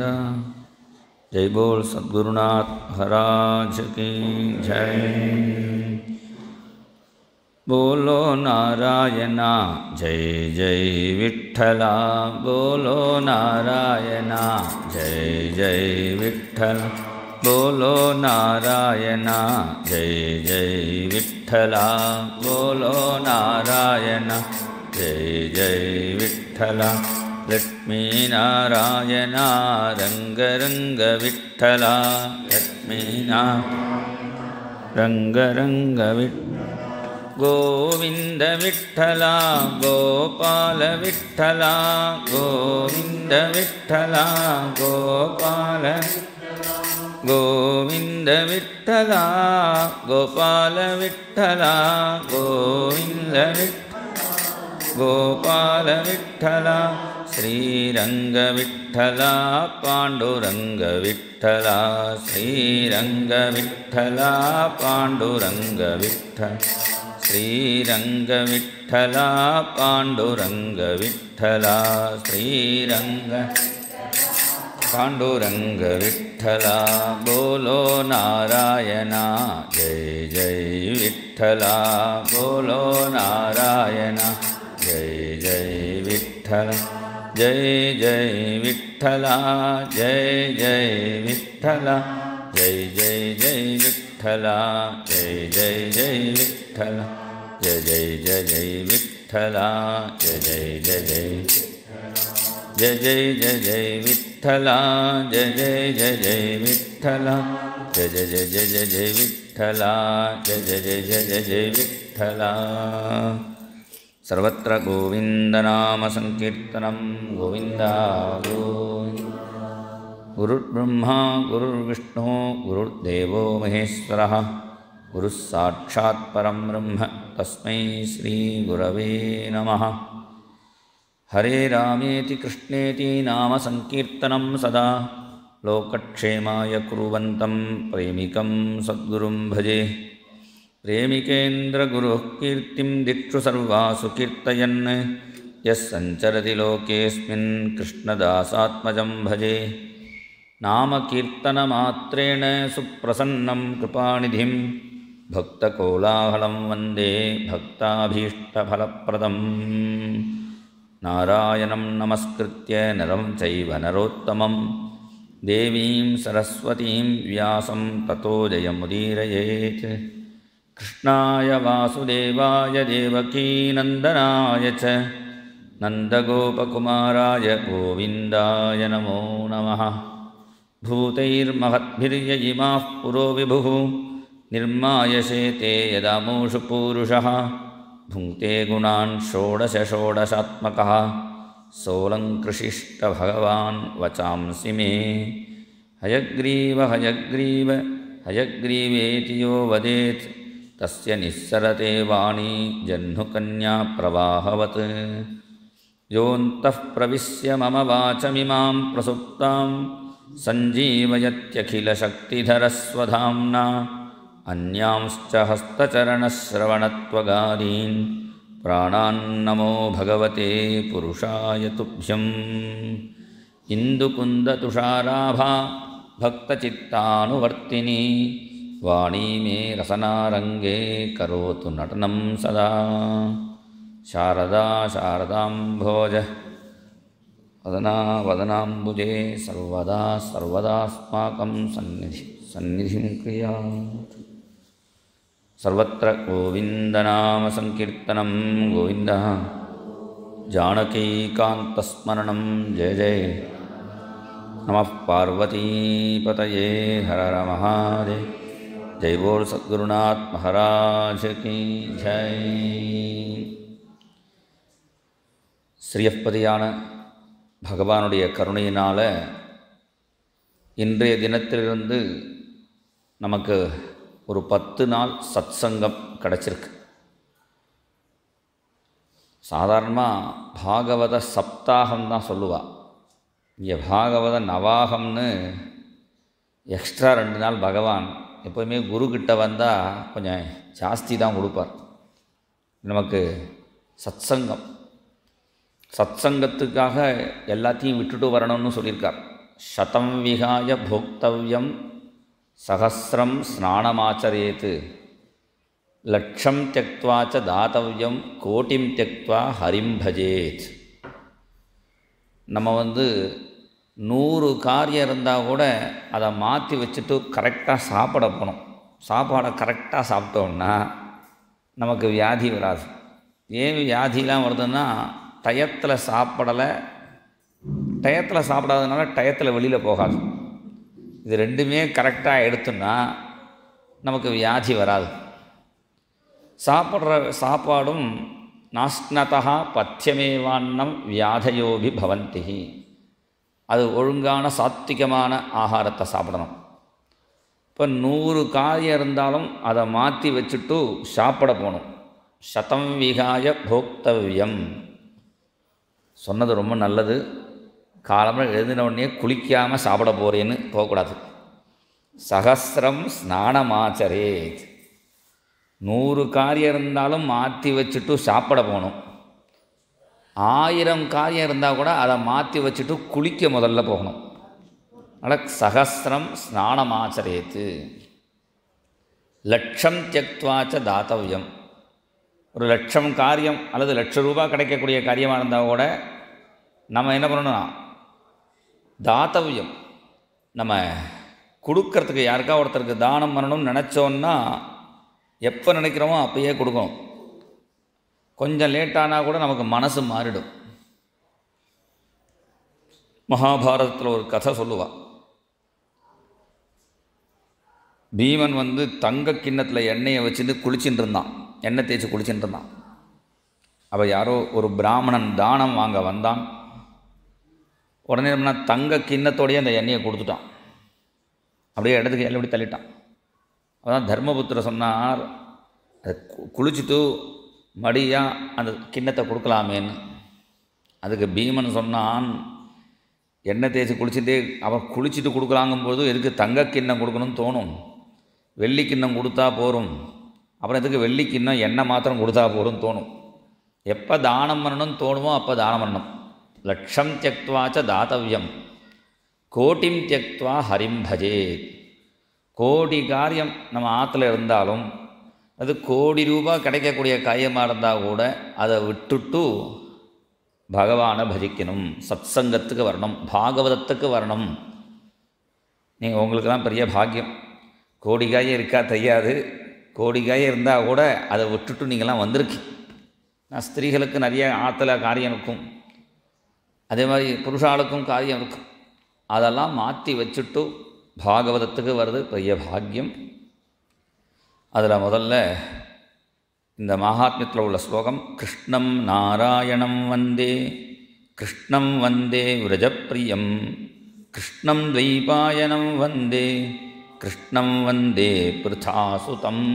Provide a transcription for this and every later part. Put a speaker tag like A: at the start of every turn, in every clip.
A: गोविन्द जय बोल सद्गुरुनाथ महाराज की जय बोलो नारायणा जय जय विठ्ठला बोलो नारायणा जय जय विठ्ठल बोलो नारायणा जय जय विठ्ठला बोलो नारायण जय जय विठ्ठला लक्ष्मीनारायणा रङ्गरङ्गविठ्ठला लक्ष्मीना रङ्गरङ्गविठ् गोविन्द विठ्ठला गोपाल विठ्ठला गोविन्द विठ्ठला गोपाल गोविन्द विठ्ठला गोपाल विठ्ठला गोविन्द विठ्ठ गोपाल विठ्ठला श्रीरङ्गविठ्ठला पाण्डुरङ्गविठ्ठला श्रीरङ्गविठ्ठला पाण्डुरङ्गविठ्ठल श्रीरङ्गविठ्ठला पाण्डुरङ्गविठ्ठला श्रीरङ्ग पाण्डुरङ्गविठ्ठला बोलो नारायणा जय जय विठ्ठला बोलो नारायण जय जय विठ्ठल जय जय विठ्ठला जय जय विठ्ठला जय जय जय विठ्ठला जय जय जय विठ्ठल जय जय जय जय विठ्ठला जय जय जय जय जय जय जय जय विठ्ठला जय जय जय जय विठ्ठला जय जय जय जय जय जय विठ्ठला जय जय जय जय जय जय विठ्ठला सर्वत्र गोविन्दनामसङ्कीर्तनं गोविन्द गोविन्द गुरुर्ब्रह्मा गुरुर्विष्णुः गुरुर्देवो महेश्वरः गुरुः साक्षात् परं ब्रह्म तस्मै श्रीगुरवे नमः हरे रामेति कृष्णेति नामसङ्कीर्तनं सदा लोकक्षेमाय कुर्वन्तं प्रेमिकं सद्गुरुं भजे प्रेमिकेन्द्रगुरुः कीर्तिं दिक्षु सर्वासु कीर्तयन् यः सञ्चरति लोकेऽस्मिन् कृष्णदासात्मजं भजे नामकीर्तनमात्रेण सुप्रसन्नं कृपानिधिं भक्तकोलाहलं वन्दे भक्ताभीष्टफलप्रदम् नारायणं नमस्कृत्य नरं चैव नरोत्तमं देवीं सरस्वतीं व्यासं ततो जयमुदीरयेत् कृष्णाय वासुदेवाय देवकीनन्दनाय च नन्दगोपकुमाराय गोविन्दाय नमो नमः भूतैर्महद्भिर्य इमाः पुरो विभुः निर्मायशेते यदामूषु पूरुषः भुङ्क्ते गुणान् षोडश षोडशात्मकः सोऽलङ्कृशिष्टभगवान् वचांसि मे हयग्रीव हयग्रीव हयग्रीवेति यो वदेत् तस्य निःसरते वाणी जह्नुकन्या प्रवाहवत् योऽन्तः प्रविश्य मम वाचमिमां प्रसुप्तां सञ्जीवयत्यखिलशक्तिधरस्वधाम्ना अन्यांश्च हस्तचरणश्रवणत्वगादीन् प्राणान्नमो भगवते पुरुषाय तुभ्यम् इन्दुकुन्दतुषाराभा भक्तचित्तानुवर्तिनी वाणी मे रसनारङ्गे करोतु नटनं सदा शारदा शारदाम्भोज वदना वदनाम्बुजे सर्वदा सर्वदास्माकं सन्निधि सन्निधिं क्रियात् सर्वत्र गोविन्दनामसङ्कीर्तनं गोविन्द जानकीकान्तस्मरणं जय जय नमः पार्वतीपतये हर हर महादेव जय बोल सद्गुरुनाथ महाराज की जय ஸ்ரீயப்பதியான பகவானுடைய கருணையினால் இன்றைய தினத்திலிருந்து நமக்கு ஒரு பத்து நாள் சத்சங்கம் கிடச்சிருக்கு சாதாரணமாக பாகவத சப்தாகம் தான் சொல்லுவாள் இங்கே பாகவத நவாகம்னு எக்ஸ்ட்ரா ரெண்டு நாள் பகவான் எப்போதுமே குருக்கிட்ட வந்தால் கொஞ்சம் ஜாஸ்தி தான் கொடுப்பார் நமக்கு சத்சங்கம் சத்சங்கத்துக்காக எல்லாத்தையும் விட்டுட்டு வரணும்னு சொல்லியிருக்கார் சதம் விகாய போக்தவ்யம் சகசிரம் ஸ்நானமாச்சரேத் லட்சம் தியக்வா ச தாத்தவ்யம் கோட்டிம் தியக்வா ஹரிம் பஜேத் நம்ம வந்து நூறு காரியம் இருந்தால் கூட அதை மாற்றி வச்சுட்டு கரெக்டாக சாப்பிட போகணும் சாப்பாடை கரெக்டாக சாப்பிட்டோம்னா நமக்கு வியாதி வராது ஏன் வியாதிலாம் வருதுன்னா டயத்தில் சாப்பிடலை டயத்தில் சாப்பிடாதனால டயத்தில் வெளியில் போகாது இது ரெண்டுமே கரெக்டாக எடுத்தோன்னா நமக்கு வியாதி வராது சாப்பிட்ற சாப்பாடும் நாஸ்னதா பத்தியமேவான்னம் வியாதையோபி பவந்தி அது ஒழுங்கான சாத்விகமான ஆகாரத்தை சாப்பிடணும் இப்போ நூறு காரியம் இருந்தாலும் அதை மாற்றி வச்சுட்டு சாப்பிட போகணும் சதம் விகாய போக்தவ்யம் சொன்னது ரொம்ப நல்லது காலம்பரம் எழுதின உடனே குளிக்காமல் சாப்பிட போகிறேன்னு போகக்கூடாது சகசிரம் ஸ்நானமாச்சரேத் நூறு காரியம் இருந்தாலும் மாற்றி வச்சுட்டு சாப்பிட போகணும் ஆயிரம் காரியம் இருந்தால் கூட அதை மாற்றி வச்சுட்டு குளிக்க முதல்ல போகணும் அதனால் சகசிரம் ஸ்நானமாச்சரேத்து லட்சம் தியக்துவாச்ச தாத்தவ்யம் ஒரு லட்சம் காரியம் அல்லது லட்ச ரூபா கிடைக்கக்கூடிய காரியமாக இருந்தால் கூட நம்ம என்ன பண்ணணும்னா தாத்தவ்யம் நம்ம கொடுக்கறதுக்கு யாருக்கா ஒருத்தருக்கு தானம் பண்ணணும்னு நினச்சோன்னா எப்போ நினைக்கிறோமோ அப்பயே கொடுக்கணும் கொஞ்சம் லேட்டானால் கூட நமக்கு மனசு மாறிடும் மகாபாரதத்தில் ஒரு கதை சொல்லுவாள் பீமன் வந்து தங்க கிண்ணத்தில் எண்ணெயை வச்சுட்டு குளிச்சுட்டு இருந்தான் எண்ணெய் தேய்ச்சி குளிச்சுட்டு இருந்தான் அப்போ யாரோ ஒரு பிராமணன் தானம் வாங்க வந்தான் உடனே என்ன தங்க கிண்ணத்தோடையே அந்த எண்ணெயை கொடுத்துட்டான் அப்படியே இடத்துக்கு எல்லாம் இப்படி தள்ளிட்டான் அதான் தர்மபுத்திர சொன்னார் அதை கு- குளிச்சுட்டு மடியாக அந்த கிண்ணத்தை கொடுக்கலாமேன்னு அதுக்கு பீமன் சொன்னான் எண்ணெய் தேய்ச்சி குளிச்சுட்டே அவன் குளிச்சுட்டு கொடுக்கலாங்கும்போது எதுக்கு தங்க கிண்ணம் கொடுக்கணும்னு தோணும் வெள்ளி கிண்ணம் கொடுத்தா போரும் அப்புறம் எதுக்கு வெள்ளி கிண்ணம் எண்ணெய் மாத்திரம் கொடுத்தா போரும் தோணும் எப்போ தானம் பண்ணணும்னு தோணுமோ அப்போ தானம் பண்ணணும் லட்சம் தியக்துவாச்ச தாத்தவ்யம் கோட்டிம் தியக்துவா ஹரிம் பஜேத் கோடி காரியம் நம்ம ஆற்றுல இருந்தாலும் அது கோடி ரூபாய் கிடைக்கக்கூடிய காரியமாக இருந்தால் கூட அதை விட்டுட்டு பகவானை பஜிக்கணும் சத்சங்கத்துக்கு வரணும் பாகவதத்துக்கு வரணும் நீங்கள் உங்களுக்கெல்லாம் பெரிய பாக்கியம் கோடி காயம் இருக்கா தெரியாது கோடி காயம் இருந்தால் கூட அதை விட்டுட்டு நீங்களாம் வந்திருக்கீங்க நான் ஸ்திரீகளுக்கு நிறைய ஆற்றுல காரியம் இருக்கும் அதே மாதிரி புருஷாளுக்கும் காரியம் இருக்கும் அதெல்லாம் மாற்றி வச்சுட்டு பாகவதத்துக்கு வருது பெரிய பாக்கியம் அதில் முதல்ல இந்த மகாத்மியத்தில் உள்ள ஸ்லோகம் கிருஷ்ணம் நாராயணம் வந்தே கிருஷ்ணம் வந்தே விரஜப்பிரியம் கிருஷ்ணம் துவைபாயனம் வந்தே கிருஷ்ணம் வந்தே பிருதாசுதம்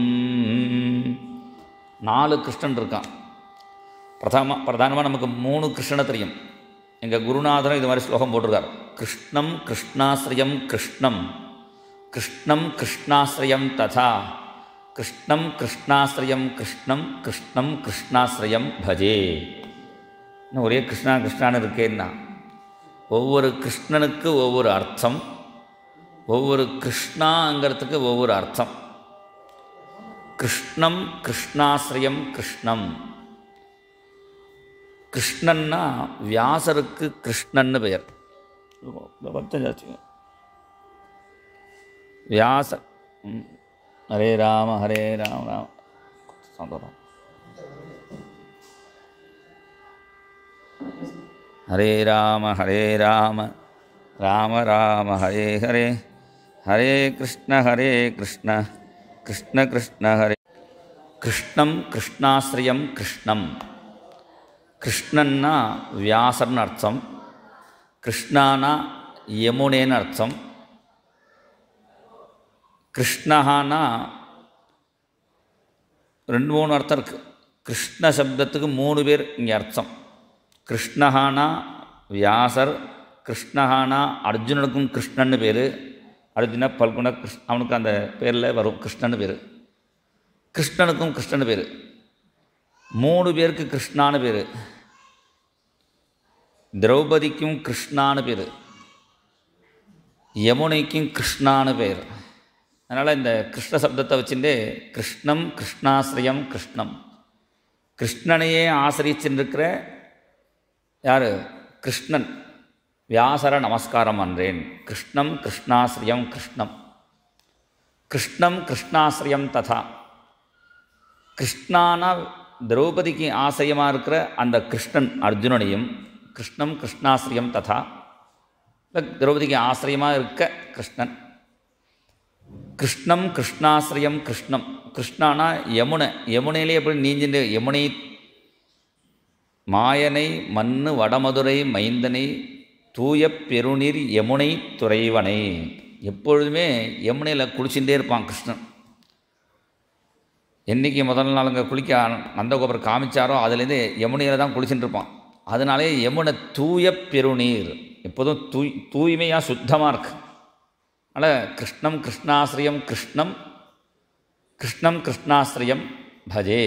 A: நாலு கிருஷ்ணன் இருக்கான் பிரதம பிரதானமாக நமக்கு மூணு கிருஷ்ணனை தெரியும் எங்கள் குருநாதரும் இது மாதிரி ஸ்லோகம் போட்டிருக்கார் கிருஷ்ணம் கிருஷ்ணாசிரியம் கிருஷ்ணம் கிருஷ்ணம் கிருஷ்ணாசிரியம் ததா கிருஷ்ணம் கிருஷ்ணாசிரியம் கிருஷ்ணம் கிருஷ்ணம் கிருஷ்ணாசிரியம் பஜே இன்னும் ஒரே கிருஷ்ணா கிருஷ்ணான்னு இருக்கேன்னா ஒவ்வொரு கிருஷ்ணனுக்கு ஒவ்வொரு அர்த்தம் ஒவ்வொரு கிருஷ்ணாங்கிறதுக்கு ஒவ்வொரு அர்த்தம் கிருஷ்ணம் கிருஷ்ணாசிரியம் கிருஷ்ணம் கிருஷ்ணன்னா வியாசருக்கு கிருஷ்ணன்னு பெயர் இந்த பக்தன் ஜாஸ்தி வியாச ம். ஹரே ராம ஹரே ராம ராம சந்தோஷம் ஹரே ராம ஹரே ராம ராம ராம ஹரே ஹரே ஹரே கிருஷ்ண ஹரே கிருஷ்ண கிருஷ்ண கிருஷ்ண ஹரே கிருஷ்ணம் கிருஷ்ணாசிரியம் கிருஷ்ணம் கிருஷ்ணன்னா வியாசர்னு அர்த்தம் கிருஷ்ணானா யமுனேன்னு அர்த்தம் கிருஷ்ணஹானா ரெண்டு மூணு அர்த்தம் இருக்குது கிருஷ்ண சப்தத்துக்கு மூணு பேர் இங்கே அர்த்தம் கிருஷ்ணஹானா வியாசர் கிருஷ்ணஹானா அர்ஜுனனுக்கும் கிருஷ்ணன்னு பேர் அர்ஜுன பல்குண கிருஷ் அவனுக்கு அந்த பேரில் வரும் கிருஷ்ணன்னு பேர் கிருஷ்ணனுக்கும் கிருஷ்ணன்னு பேர் மூணு பேருக்கு கிருஷ்ணான்னு பேர் திரௌபதிக்கும் கிருஷ்ணான்னு பேர் யமுனைக்கும் கிருஷ்ணான்னு பேர் அதனால் இந்த கிருஷ்ண சப்தத்தை வச்சுட்டு கிருஷ்ணம் கிருஷ்ணாசிரியம் கிருஷ்ணம் கிருஷ்ணனையே ஆசிரிச்சிருக்கிற யார் கிருஷ்ணன் வியாசர நமஸ்காரம் அன்றேன் கிருஷ்ணம் கிருஷ்ணாசிரியம் கிருஷ்ணம் கிருஷ்ணம் கிருஷ்ணாசிரியம் ததா கிருஷ்ணானா திரௌபதிக்கு ஆசிரியமாக இருக்கிற அந்த கிருஷ்ணன் அர்ஜுனனையும் கிருஷ்ணம் கிருஷ்ணாசிரியம் ததா திரௌபதிக்கு ஆசிரியமாக இருக்க கிருஷ்ணன் கிருஷ்ணம் கிருஷ்ணாசிரியம் கிருஷ்ணம் கிருஷ்ணானா யமுனை யமுனையிலே எப்படி நீஞ்சிட்டு யமுனை மாயனை மண்ணு வடமதுரை மைந்தனை தூய பெருநீர் யமுனை துறைவனை எப்பொழுதுமே யமுனையில் குளிச்சுட்டே இருப்பான் கிருஷ்ணன் என்றைக்கு முதல் நாள் அங்கே குளிக்க நந்தகோபுரம் காமிச்சாரோ அதுலேருந்து யமுனையில் தான் குளிச்சுட்டு இருப்பான் அதனாலே யமுனை தூய பெருநீர் எப்போதும் தூய் தூய்மையாக சுத்தமாக இருக்கு அதனால் கிருஷ்ணம் கிருஷ்ணாசிரியம் கிருஷ்ணம் கிருஷ்ணம் கிருஷ்ணாசிரியம் பஜே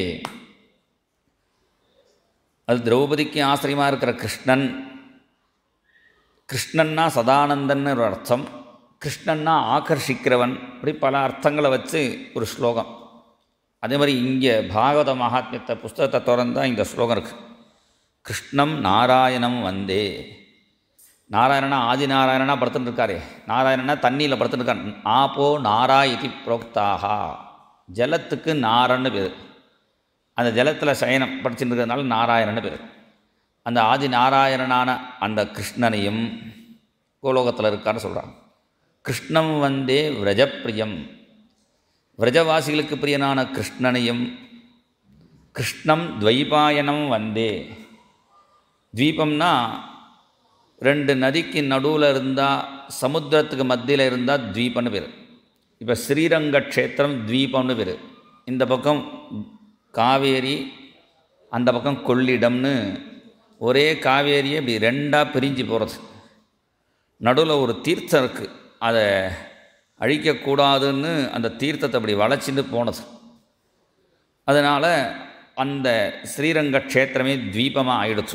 A: அது திரௌபதிக்கு ஆசிரியமாக இருக்கிற கிருஷ்ணன் கிருஷ்ணன்னா சதானந்தன்னு ஒரு அர்த்தம் கிருஷ்ணன்னா ஆகர்ஷிக்கிறவன் இப்படி பல அர்த்தங்களை வச்சு ஒரு ஸ்லோகம் அதே மாதிரி இங்கே பாகவத மகாத்மியத்தை புஸ்தகத்தை திறந்தால் இந்த ஸ்லோகம் இருக்குது கிருஷ்ணம் நாராயணம் வந்தே நாராயணனா ஆதி நாராயணனா படுத்துட்டு இருக்காரே நாராயணனா தண்ணியில் படுத்துட்டு இருக்கான் ஆப்போ நாரா இதி புரோக்தாகா ஜலத்துக்கு நாரன்னு பேர் அந்த ஜலத்தில் சயனம் படிச்சுட்டு இருக்கிறதுனால நாராயணன்னு பேர் அந்த ஆதி நாராயணனான அந்த கிருஷ்ணனையும் கோலோகத்தில் இருக்கான்னு சொல்கிறான் கிருஷ்ணம் வந்தே விரஜப்பிரியம் விரஜவாசிகளுக்கு பிரியனான கிருஷ்ணனையும் கிருஷ்ணம் துவைபாயனம் வந்தே தீபம்னா ரெண்டு நதிக்கு நடுவில் இருந்தால் சமுத்திரத்துக்கு மத்தியில் இருந்தால் தீபம்னு பேர் இப்போ ஸ்ரீரங்க க்ஷேத்திரம் தீபம்னு பேர் இந்த பக்கம் காவேரி அந்த பக்கம் கொள்ளிடம்னு ஒரே காவேரியை இப்படி ரெண்டாக பிரிஞ்சு போகிறது நடுவில் ஒரு தீர்த்தம் இருக்குது அதை அழிக்கக்கூடாதுன்னு அந்த தீர்த்தத்தை அப்படி வளைச்சிட்டு போனது அதனால் அந்த ஸ்ரீரங்க க்ஷேத்திரமே தீபமாக ஆயிடுச்சு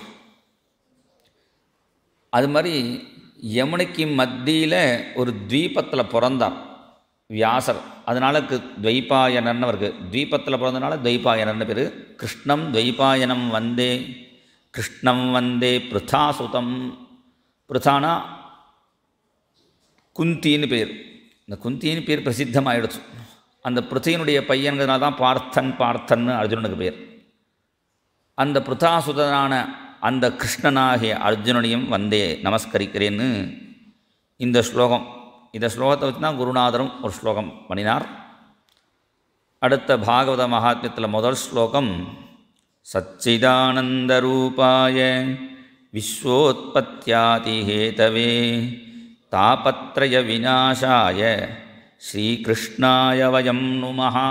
A: அது மாதிரி யமுனைக்கு மத்தியில் ஒரு தீபத்தில் பிறந்தார் வியாசர் அதனால் துவைபாயனர்னு அவருக்கு தீபத்தில் பிறந்தனால துவைபாயனர்னு பேர் கிருஷ்ணம் துவைபாயனம் வந்தே கிருஷ்ணம் வந்தே பிருத்தாசுதம் பிருத்தானா குந்தின்னு பேர் இந்த குந்தின்னு பேர் பிரசித்தமாயிடுச்சு அந்த பிருத்தியினுடைய பையன்கிறதுனால தான் பார்த்தன் பார்த்தன்னு அர்ஜுனனுக்கு பேர் அந்த பிருத்தாசுதனான அந்த கிருஷ்ணனாகிய அர்ஜுனனையும் வந்தே நமஸ்கரிக்கிறேன்னு இந்த ஸ்லோகம் இந்த ஸ்லோகத்தை வச்சு தான் குருநாதரும் ஒரு ஸ்லோகம் பண்ணினார் அடுத்த பாகவத மகாத்மியத்தில் முதல் ஸ்லோகம் சச்சிதானந்தரூபாய விஸ்வோத்பத்தியாதிஹேதவே தாபத்ரய விநாசாய ஸ்ரீகிருஷ்ணாய வயம் நுமஹா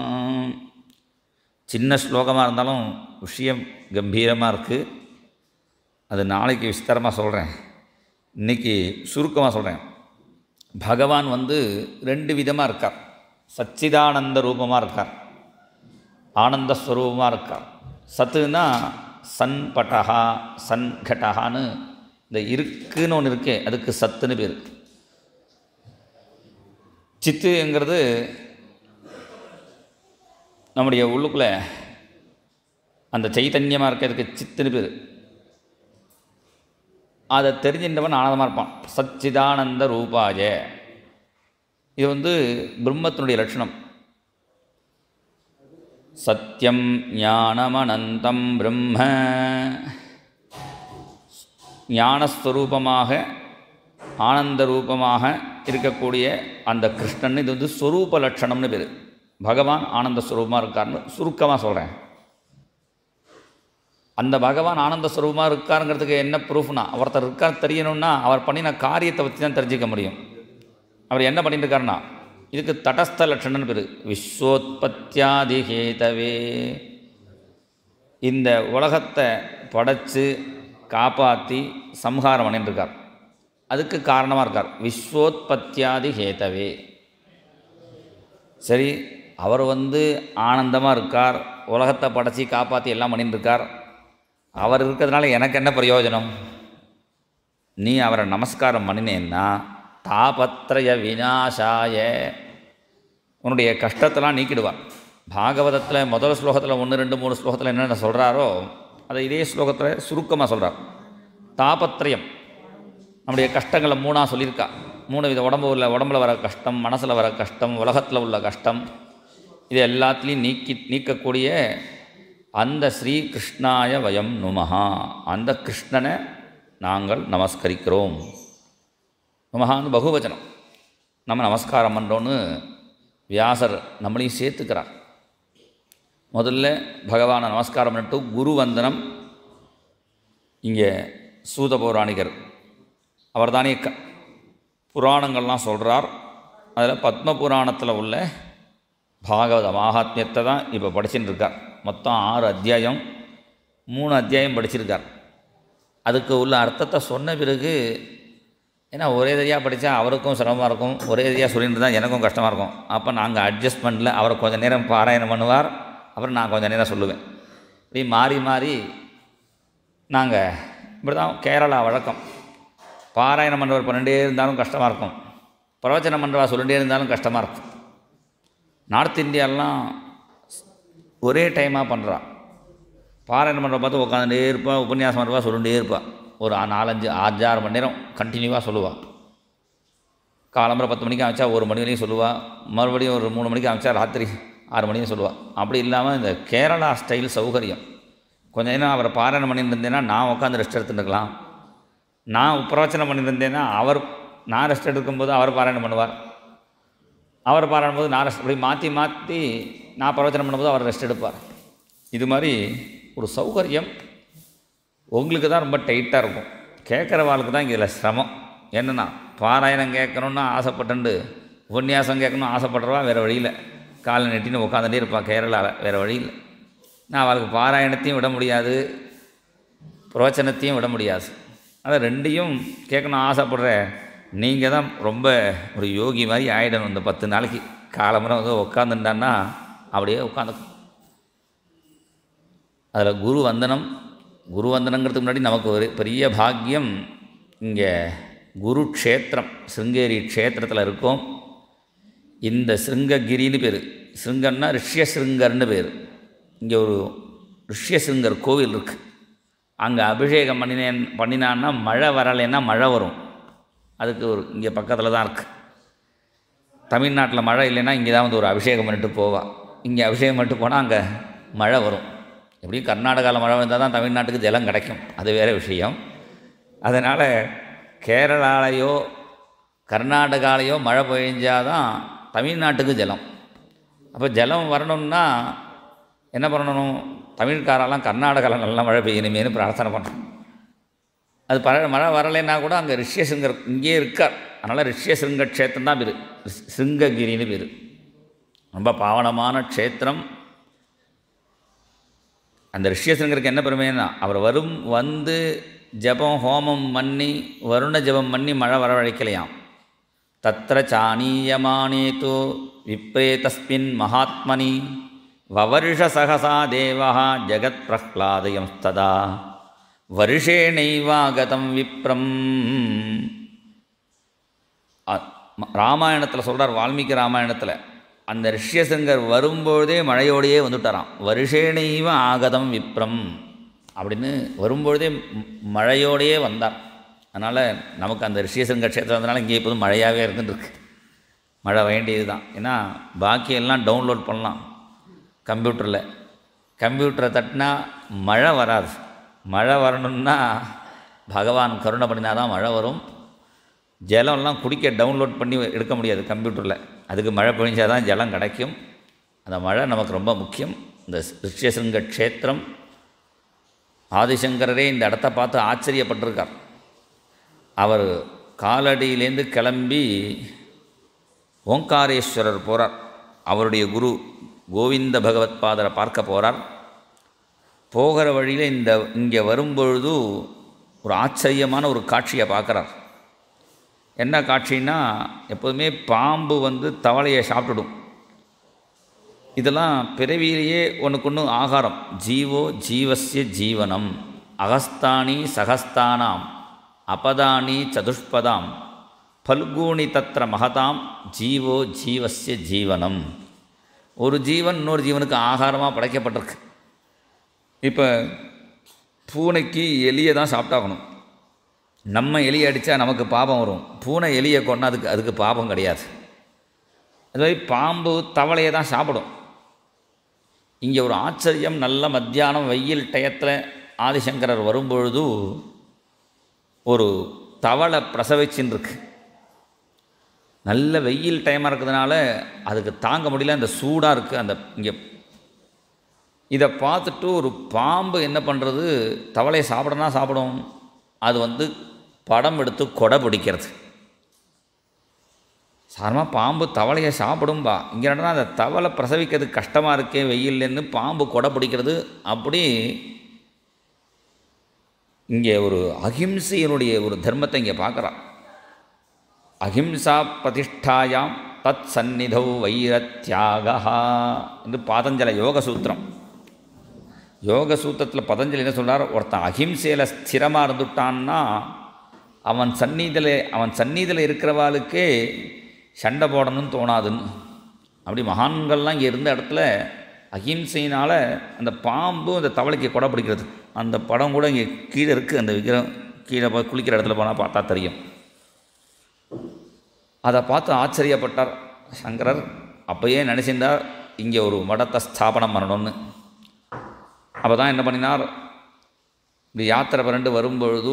A: சின்ன ஸ்லோகமாக இருந்தாலும் விஷயம் கம்பீரமாக இருக்குது அது நாளைக்கு விஸ்தாரமாக சொல்கிறேன் இன்றைக்கி சுருக்கமாக சொல்கிறேன் பகவான் வந்து ரெண்டு விதமாக இருக்கார் சச்சிதானந்த ரூபமாக இருக்கார் ஆனந்த ஸ்வரூபமாக இருக்கார் சத்துனா சன் பட்டஹா சன் கடஹான்னு இந்த இருக்குன்னு ஒன்று இருக்கே அதுக்கு சத்துன்னு பேர் சித்துங்கிறது நம்முடைய உள்ளுக்குள்ளே அந்த சைத்தன்யமாக இருக்கிறதுக்கு சித்துன்னு பேர் அதை தெரிஞ்சின்றவன் ஆனந்தமாக இருப்பான் சச்சிதானந்த ரூபாய இது வந்து பிரம்மத்தினுடைய லட்சணம் சத்தியம் ஞானமனந்தம் பிரம்ம ஞானஸ்வரூபமாக ஆனந்த ரூபமாக இருக்கக்கூடிய அந்த கிருஷ்ணன் இது வந்து ஸ்வரூப லட்சணம்னு பேர் பகவான் ஆனந்த ஸ்வரூபமாக இருக்கார்னு சுருக்கமாக சொல்கிறேன் அந்த பகவான் ஆனந்த ஸ்வரூபமாக இருக்காருங்கிறதுக்கு என்ன ப்ரூஃப்னா ஒருத்தர் இருக்கார் தெரியணும்னா அவர் பண்ணின காரியத்தை பற்றி தான் தெரிஞ்சிக்க முடியும் அவர் என்ன பண்ணிட்டு இருக்காருன்னா இதுக்கு தடஸ்த லட்சணம்னு பேர் விஸ்வோத்பத்தியாதிஹேதவே இந்த உலகத்தை படைச்சு காப்பாற்றி சம்ஹாரம் பண்ணிட்டுருக்கார் அதுக்கு காரணமாக இருக்கார் விஸ்வோத்பத்தியாதி ஹேதவே சரி அவர் வந்து ஆனந்தமாக இருக்கார் உலகத்தை படைச்சி காப்பாற்றி எல்லாம் பண்ணிட்டு இருக்கார் அவர் இருக்கிறதுனால எனக்கு என்ன பிரயோஜனம் நீ அவரை நமஸ்காரம் பண்ணினேன்னா தாபத்ரய விநாசாய உன்னுடைய கஷ்டத்தெல்லாம் நீக்கிடுவார் பாகவதத்தில் முதல் ஸ்லோகத்தில் ஒன்று ரெண்டு மூணு ஸ்லோகத்தில் என்னென்ன சொல்கிறாரோ அதை இதே ஸ்லோகத்தில் சுருக்கமாக சொல்கிறார் தாபத்ரயம் நம்முடைய கஷ்டங்களை மூணாக சொல்லியிருக்கா மூணு வித உடம்பு உள்ள உடம்புல வர கஷ்டம் மனசில் வர கஷ்டம் உலகத்தில் உள்ள கஷ்டம் இது எல்லாத்துலேயும் நீக்கி நீக்கக்கூடிய அந்த ஸ்ரீ கிருஷ்ணாய வயம் நுமஹா அந்த கிருஷ்ணனை நாங்கள் நமஸ்கரிக்கிறோம் நுமஹான்னு பகுவச்சனம் நம்ம நமஸ்காரம் பண்ணுறோன்னு வியாசர் நம்மளையும் சேர்த்துக்கிறார் முதல்ல பகவானை நமஸ்காரம் பண்ணிட்டு குரு வந்தனம் இங்கே சூத பௌராணிகர் அவர் தானே க புராணங்கள்லாம் சொல்கிறார் அதில் பத்ம புராணத்தில் உள்ள பாகவத மகாத்மியத்தை தான் இப்போ படிச்சுட்டு இருக்கார் மொத்தம் ஆறு அத்தியாயம் மூணு அத்தியாயம் படிச்சிருக்கார் அதுக்கு உள்ள அர்த்தத்தை சொன்ன பிறகு ஏன்னா ஒரே தடியாக படித்தா அவருக்கும் சிரமமாக இருக்கும் ஒரே தடியாக சொல்லிட்டு தான் எனக்கும் கஷ்டமாக இருக்கும் அப்போ நாங்கள் அட்ஜஸ்ட்மெண்ட்டில் அவர் கொஞ்சம் நேரம் பாராயணம் பண்ணுவார் அப்புறம் நான் கொஞ்சம் நேரம் சொல்லுவேன் இப்படி மாறி மாறி நாங்கள் இப்படி தான் கேரளா வழக்கம் பாராயணம் பண்ணுறவர் பண்ணிட்டே இருந்தாலும் கஷ்டமாக இருக்கும் பிரவச்சனம் பண்ணுறவா சொல்லிட்டே இருந்தாலும் கஷ்டமாக இருக்கும் நார்த் இந்தியாலாம் ஒரே டைமாக பண்ணுறா பாராயணம் பண்ணுற பார்த்து உட்காந்துட்டே இருப்பா உபன்யாசம் பண்ணுறவா சொல்லிட்டே இருப்பா ஒரு ஆ- நாலஞ்சு அஞ்சாறு மணி நேரம் கண்டினியூவாக சொல்லுவாள் காலம்பரை பத்து மணிக்கு அமைச்சா ஒரு மணி வரையும் சொல்லுவாள் மறுபடியும் ஒரு மூணு மணிக்கு அமைச்சா ராத்திரி ஆறு மணியும் சொல்லுவாள் அப்படி இல்லாமல் இந்த கேரளா ஸ்டைல் சௌகரியம் கொஞ்ச நேரம் அவரை பாராயணம் பண்ணிட்டு இருந்தேன்னா நான் உட்காந்து ரெஸ்ட் எடுத்துட்டு இருக்கலாம் நான் பிரவச்சனம் பண்ணிட்டு இருந்தேன்னா அவர் நான் ரெஸ்ட் எடுக்கும்போது அவர் பாராயணம் பண்ணுவார் அவர் பாராயணம் போது நான் ரெஸ்ட் இப்படி மாற்றி மாற்றி நான் பிரவச்சனம் பண்ணும்போது அவர் ரெஸ்ட் எடுப்பார் இது மாதிரி ஒரு சௌகரியம் உங்களுக்கு தான் ரொம்ப டைட்டாக இருக்கும் கேட்குறவாளுக்கு தான் இதில் சிரமம் என்னென்னா பாராயணம் கேட்கணுன்னு ஆசைப்பட்டுண்டு உபன்யாசம் கேட்கணும்னு ஆசைப்படுறவா வேறு வழியில் காலை நெட்டின்னு உட்காந்துட்டே இருப்பாள் கேரளாவில் வேறு வழியில் நான் அவளுக்கு பாராயணத்தையும் விட முடியாது பிரவச்சனத்தையும் விட முடியாது அதை ரெண்டையும் கேட்கணும் ஆசைப்படுற நீங்கள் தான் ரொம்ப ஒரு யோகி மாதிரி ஆகிடணும் இந்த பத்து நாளைக்கு காலமுறை வந்து உட்காந்துட்டான்னா அப்படியே உட்காந்து அதில் குரு வந்தனம் குரு வந்தனங்கிறதுக்கு முன்னாடி நமக்கு ஒரு பெரிய பாக்கியம் இங்கே குரு க்ஷேத்திரம் சிருங்கேரி க்ஷேத்திரத்தில் இருக்கோம் இந்த சிருங்ககிரின்னு பேர் சிருங்கன்னா ரிஷ்யசிருங்கர்னு பேர் இங்கே ஒரு ரிஷ்யசிருங்கர் கோவில் இருக்குது அங்கே அபிஷேகம் பண்ணினேன் பண்ணினான்னா மழை வரலைன்னா மழை வரும் அதுக்கு ஒரு இங்கே பக்கத்தில் தான் இருக்குது தமிழ்நாட்டில் மழை இல்லைன்னா இங்கே தான் வந்து ஒரு அபிஷேகம் பண்ணிட்டு போவா இங்கே அபிஷேகம் பண்ணிட்டு போனால் அங்கே மழை வரும் எப்படியும் கர்நாடகாவில் மழை வந்தால் தான் தமிழ்நாட்டுக்கு ஜலம் கிடைக்கும் அது வேறு விஷயம் அதனால் கேரளாலேயோ கர்நாடகாலேயோ மழை பெய்ஞ்சாதான் தமிழ்நாட்டுக்கு ஜலம் அப்போ ஜலம் வரணும்னா என்ன பண்ணணும் தமிழ்காரெல்லாம் கர்நாடகாவில் நல்லா மழை பெய்யணுமேனு பிரார்த்தனை பண்ணணும் அது பழ மழை வரலைன்னா கூட அங்கே ரிஷ்யசிங்கர் இங்கேயே இருக்கார் அதனால் ரிஷ்யசிங்க க்ஷேத்திரம் தான் பேர் சிங்ககிரின்னு பேர் ரொம்ப பாவனமான க்ஷேத்திரம் அந்த ரிஷ்யசிங்கருக்கு என்ன பெருமைன்னா அவர் வரும் வந்து ஜபம் ஹோமம் பண்ணி வருண ஜபம் பண்ணி மழை வரவழைக்கலையாம் தத்திர சாணீயமானே தோ விப்ரே தஸ்மின் மகாத்மனி வவர்ஷ சகசா தேவா ஜெகத் பிரஹ்லாதயம் ததா வருஷேணைவாகதம் விப்ரம் ராமாயணத்தில் சொல்கிறார் வால்மீகி ராமாயணத்தில் அந்த ரிஷ்யசங்கர் வரும்பொழுதே மழையோடையே வந்துட்டாராம் வருஷேணைவ ஆகதம் விப்ரம் அப்படின்னு வரும்பொழுதே ம- மழையோடையே வந்தார் அதனால் நமக்கு அந்த ரிஷியசங்கர் க்ஷேத்திரம் வந்தனால இங்கே எப்போதும் மழையாகவே இருந்துருக்கு மழை வேண்டியது தான் ஏன்னா பாக்கி எல்லாம் டவுன்லோட் பண்ணலாம் கம்ப்யூட்டரில் கம்ப்யூட்டரை தட்டினா மழை வராது மழை வரணும்னா பகவான் கருணை பண்ணினா தான் மழை வரும் ஜலம்லாம் குடிக்க டவுன்லோட் பண்ணி எடுக்க முடியாது கம்ப்யூட்டரில் அதுக்கு மழை பொழிஞ்சால் தான் ஜலம் கிடைக்கும் அந்த மழை நமக்கு ரொம்ப முக்கியம் இந்த ரிஷ்யசிங்க க்ஷேத்திரம் ஆதிசங்கரரே இந்த இடத்த பார்த்து ஆச்சரியப்பட்டிருக்கார் அவர் காலடியிலேருந்து கிளம்பி ஓங்காரேஸ்வரர் போகிறார் அவருடைய குரு கோவிந்த பகவத் பாதரை பார்க்க போகிறார் போகிற வழியில் இந்த இங்கே வரும்பொழுது ஒரு ஆச்சரியமான ஒரு காட்சியை பார்க்குறார் என்ன காட்சின்னா எப்போதுமே பாம்பு வந்து தவளையை சாப்பிட்டுடும் இதெல்லாம் பிறவியிலேயே ஒன்றுக்கு ஒன்று ஆகாரம் ஜீவோ ஜீவசிய ஜீவனம் அகஸ்தானி சகஸ்தானாம் அபதானி சதுஷ்பதாம் பல்கூணி தத்திர மகதாம் ஜீவோ ஜீவசிய ஜீவனம் ஒரு ஜீவன் இன்னொரு ஜீவனுக்கு ஆகாரமாக படைக்கப்பட்டிருக்கு இப்போ பூனைக்கு எலியை தான் சாப்பிட்டாகணும் நம்ம எலியை அடித்தா நமக்கு பாபம் வரும் பூனை எலியை கொண்டா அதுக்கு அதுக்கு பாபம் கிடையாது அது மாதிரி பாம்பு தவளையை தான் சாப்பிடும் இங்கே ஒரு ஆச்சரியம் நல்ல மத்தியானம் வெயில் டயத்தில் ஆதிசங்கரர் வரும்பொழுது ஒரு தவளை பிரசவிச்சுன்னு இருக்கு நல்ல வெயில் டைமாக இருக்கிறதுனால அதுக்கு தாங்க முடியல அந்த சூடாக இருக்குது அந்த இங்கே இதை பார்த்துட்டு ஒரு பாம்பு என்ன பண்ணுறது தவளையை சாப்பிடனா சாப்பிடும் அது வந்து படம் எடுத்து கொடை பிடிக்கிறது சாதாரணமாக பாம்பு தவளையை சாப்பிடும்பா இங்கே என்னன்னா அந்த தவளை பிரசவிக்கிறது கஷ்டமாக இருக்கே வெயில்லேருந்து பாம்பு கொடை பிடிக்கிறது அப்படி இங்கே ஒரு அகிம்சையினுடைய ஒரு தர்மத்தை இங்கே பார்க்குறான் அஹிம்சா பிரதிஷ்டாயாம் தத் சந்நிதௌ வைரத்யாகா என்று பாதஞ்சல யோக சூத்திரம் யோக சூத்திரத்தில் பதஞ்சலி என்ன சொல்கிறார் ஒருத்தன் அஹிம்சையில் ஸ்திரமாக இருந்துட்டான்னா அவன் சந்நிதியில் அவன் சந்நிதியில் இருக்கிறவாளுக்கே சண்டை போடணும்னு தோணாதுன்னு அப்படி மகான்கள்லாம் இங்கே இருந்த இடத்துல அஹிம்சையினால் அந்த பாம்பு அந்த தவளைக்கு கொடை பிடிக்கிறது அந்த படம் கூட இங்கே கீழே இருக்குது அந்த விக்கிரம் கீழே போய் குளிக்கிற இடத்துல போனால் பார்த்தா தெரியும் அதை பார்த்து ஆச்சரியப்பட்டார் சங்கரர் அப்பயே நினச்சிருந்தார் இங்கே ஒரு மடத்தை ஸ்தாபனம் பண்ணணும்னு அப்போ தான் என்ன பண்ணினார் இப்படி யாத்திரை பிறண்டு வரும்பொழுது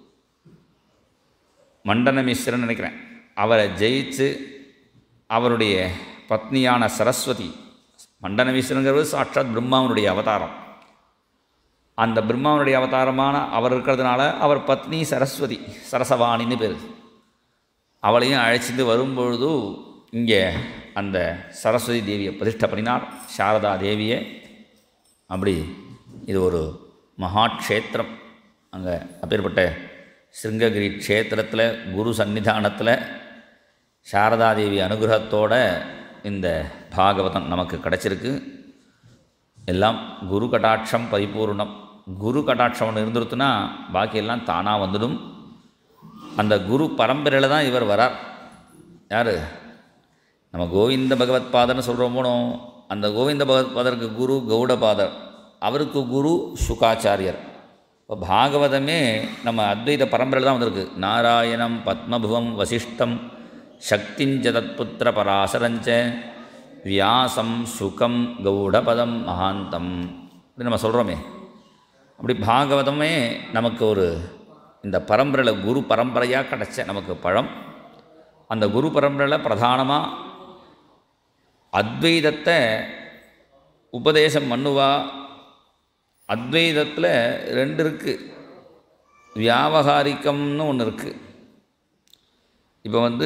A: மண்டன மிஸ்ரன் நினைக்கிறேன் அவரை ஜெயிச்சு அவருடைய பத்னியான சரஸ்வதி மண்டன மிஸ்ரங்கிறது சாட்சாத் பிரம்மாவனுடைய அவதாரம் அந்த பிரம்மாவனுடைய அவதாரமான அவர் இருக்கிறதுனால அவர் பத்னி சரஸ்வதி சரசவாணின்னு பேர் அவளையும் அழைச்சிட்டு வரும்பொழுது இங்கே அந்த சரஸ்வதி தேவியை பிரதிஷ்டை பண்ணினார் சாரதா தேவியை அப்படி இது ஒரு மகாக்ஷேத்திரம் அங்கே அப்பேற்பட்ட சிருங்ககிரி க்ஷேத்திரத்தில் குரு சன்னிதானத்தில் சாரதாதேவி அனுகிரகத்தோட இந்த பாகவதம் நமக்கு கிடச்சிருக்கு எல்லாம் குரு கடாட்சம் பரிபூர்ணம் குரு கடாட்சம் ஒன்று இருந்துருத்துனா பாக்கியெல்லாம் தானாக வந்துடும் அந்த குரு பரம்பரையில் தான் இவர் வரார் யார் நம்ம கோவிந்த பகவத் பாதர்னு சொல்கிறோம் போனோம் அந்த கோவிந்த பகவத் பாதருக்கு குரு கௌடபாதர் அவருக்கு குரு சுகாச்சாரியர் இப்போ பாகவதமே நம்ம அத்வைத பரம்பரையில் தான் வந்திருக்கு நாராயணம் பத்மபுவம் வசிஷ்டம் சக்திஞ்சதத்புத்திர பராசரஞ்ச வியாசம் சுகம் கௌடபதம் மகாந்தம் அப்படி நம்ம சொல்கிறோமே அப்படி பாகவதமே நமக்கு ஒரு இந்த பரம்பரையில் குரு பரம்பரையாக கிடச்ச நமக்கு பழம் அந்த குரு பரம்பரையில் பிரதானமாக அத்வைதத்தை உபதேசம் பண்ணுவா அத்வைதத்தில் ரெண்டு இருக்குது வியாபகாரிக்கம்னு ஒன்று இருக்குது இப்போ வந்து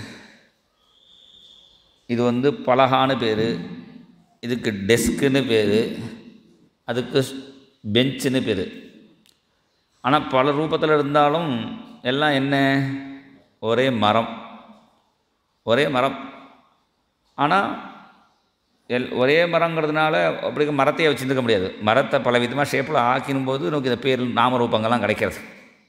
A: இது வந்து பலகான்னு பேர் இதுக்கு டெஸ்க்குன்னு பேர் அதுக்கு பெஞ்சுன்னு பேர் ஆனால் பல ரூபத்தில் இருந்தாலும் எல்லாம் என்ன ஒரே மரம் ஒரே மரம் ஆனால் எல் ஒரே மரங்கிறதுனால அப்படி மரத்தையே வச்சுருக்க முடியாது மரத்தை பல விதமாக ஷேப்பில் ஆக்கினும் போது நமக்கு இந்த பேர் நாமரூபங்கள்லாம் கிடைக்கிறது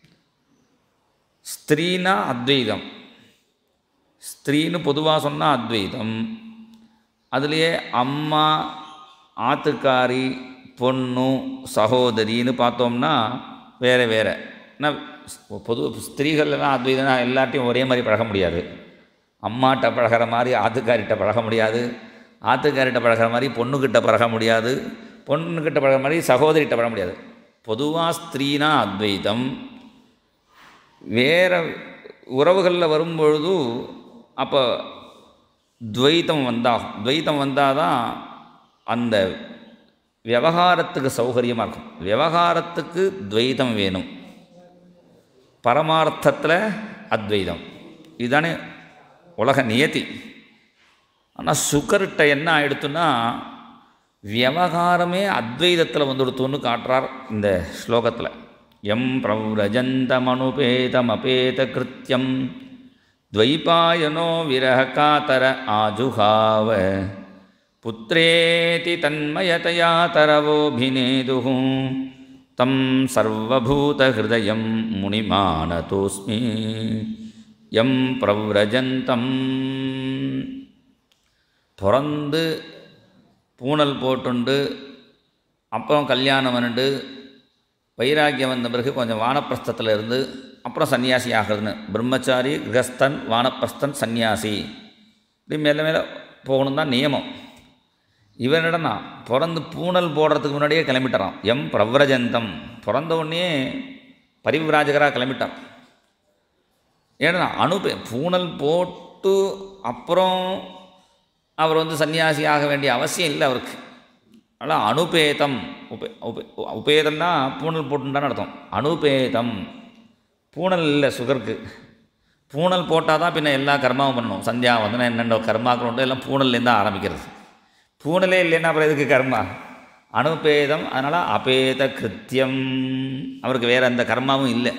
A: ஸ்திரீனா அத்வைதம் ஸ்திரீன்னு பொதுவாக சொன்னால் அத்வைதம் அதுலேயே அம்மா ஆத்துக்காரி பொண்ணு சகோதரின்னு பார்த்தோம்னா வேறு வேறு ஏன்னா பொது ஸ்திரீகள்லாம் அத்வைதம்னா எல்லாத்தையும் ஒரே மாதிரி பழக முடியாது அம்மாட்ட பழகிற மாதிரி ஆத்துக்காரிட்ட பழக முடியாது ஆத்துக்காரிட்ட பழகிற மாதிரி பொண்ணுக்கிட்ட பழக முடியாது பொண்ணுக்கிட்ட பழகிற மாதிரி சகோதரிகிட்ட பழக முடியாது பொதுவாக ஸ்திரீனா அத்வைதம் வேறு உறவுகளில் வரும்பொழுது அப்போ துவைத்தம் வந்தாகும் துவைத்தம் வந்தால் தான் அந்த விவகாரத்துக்கு சௌகரியமாக இருக்கும் விவகாரத்துக்கு துவைதம் வேணும் பரமார்த்தத்தில் அத்வைதம் இதுதானே உலக நியதி ஆனால் சுகர்கிட்ட என்ன ஆயிடுத்துன்னா விவகாரமே அத்வைதத்தில் வந்துடுத்துன்னு காட்டுறார் இந்த ஸ்லோகத்தில் எம் பிரவ்ரஜந்தமனுபேதமபேத கிருத்தியம் துவைபாயனோ விரக காத்தர ஆஜுகாவ புத்திரேதி தன்மயதயா தரவோபிநேது தம் சர்வபூதஹிருதயம் முனிமானதோஸ்மி எம் பிரவ்ரஜந்தம் பிறந்து பூணல் போட்டுண்டு அப்புறம் கல்யாணம் பண்ணிட்டு வைராக்கியம் வந்த பிறகு கொஞ்சம் வானப்பிரஸ்தத்தில் இருந்து அப்புறம் சன்னியாசி ஆகிறதுன்னு பிரம்மச்சாரி கிரஸ்தன் வானப்பிரஸ்தன் சன்னியாசி இப்படி மேலே மேலே போகணும் தான் நியமம் இவனிடம்னா பிறந்து பூணல் போடுறதுக்கு முன்னாடியே கிளம்பிட்டாராம் எம் பிரவ்ரஜந்தம் பிறந்த உடனே பரிவிராஜகராக கிளம்பிட்டார் ஏன்னா அனுப்பே பூணல் போட்டு அப்புறம் அவர் வந்து சன்னியாசி ஆக வேண்டிய அவசியம் இல்லை அவருக்கு அதனால் அனுபேதம் உபே உபே உபேதம்னா பூணல் போட்டுட்டான்னு அர்த்தம் அனுபேதம் பூணல் இல்லை சுகருக்கு பூணல் போட்டால் தான் பின்ன எல்லா கர்மாவும் பண்ணணும் சந்தியா வந்தனா என்னென்ன கர்மாக்கள் உண்டு எல்லாம் பூணல்லேருந்து தான் ஆரம்பிக்கிறது பூணலே இல்லைன்னா அப்புறம் எதுக்கு கர்மா அனுபேதம் அதனால் அபேத கிருத்தியம் அவருக்கு வேறு எந்த கர்மாவும் இல்லை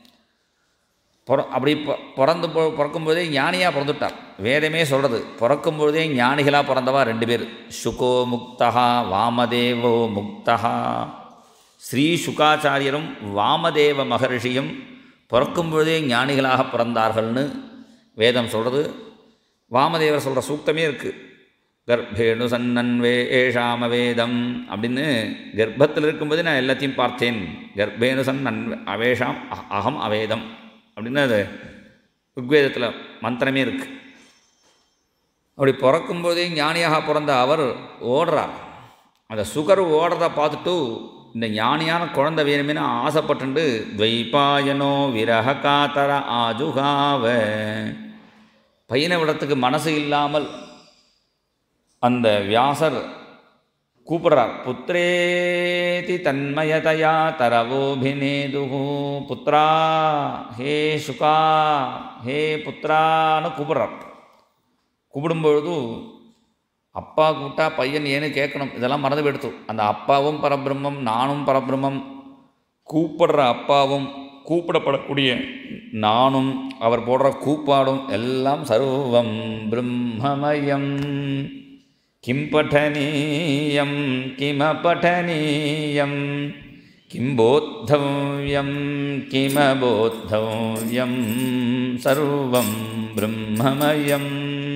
A: பிற அப்படி பொ பிறந்து பொ பிறக்கும்போதே ஞானியாக பிறந்துட்டார் வேதமே சொல்கிறது பிறக்கும்பொழுதே ஞானிகளாக பிறந்தவா ரெண்டு பேர் சுகோ முக்தா வாமதேவோ முக்தா ஸ்ரீ சுகாச்சாரியரும் வாமதேவ மகர்ஷியும் பிறக்கும்பொழுதே ஞானிகளாக பிறந்தார்கள்னு வேதம் சொல்கிறது வாமதேவர் சொல்கிற சூக்தமே இருக்குது கர்ப்பேணு சன்னன்வே ஏஷாம வேதம் அப்படின்னு கர்ப்பத்தில் இருக்கும்போது நான் எல்லாத்தையும் பார்த்தேன் கர்ப்பேணு சன்னன் அவேஷாம் அ- அகம் அவேதம் அப்படின்னு அது ருக்வேதத்தில் மந்திரமே இருக்குது அப்படி பிறக்கும்போதே ஞானியாக பிறந்த அவர் ஓடுறார் அந்த சுகர் ஓடுறத பார்த்துட்டு இந்த ஞானியான குழந்தை வேணுமேனு ஆசைப்பட்டுண்டு துவைபாயனோ விரக காத்தர ஆஜுகாவ பையனை விடத்துக்கு மனசு இல்லாமல் அந்த வியாசர் கூப்பிடுறார் புத்திரேதி தன்மயதயா தரவோபிநேதுகு புத்ரா ஹே சுகா ஹே புத்ரான்னு கூப்பிடுறார் கூப்பிடும்பொழுது அப்பா கூப்பிட்டா பையன் ஏன்னு கேட்கணும் இதெல்லாம் மறந்து போயிடுத்து அந்த அப்பாவும் பரபிரம்மம் நானும் பரபிரம்மம் கூப்பிடுற அப்பாவும் கூப்பிடப்படக்கூடிய நானும் அவர் போடுற கூப்பாடும் எல்லாம் சர்வம் பிரம்மமயம் கிம் பఠனீயம் கிமபఠனீயம் கிம் போத்தவ்யம் கிமபோத்தவ்யம் சர்வம் பிரம்மமயம்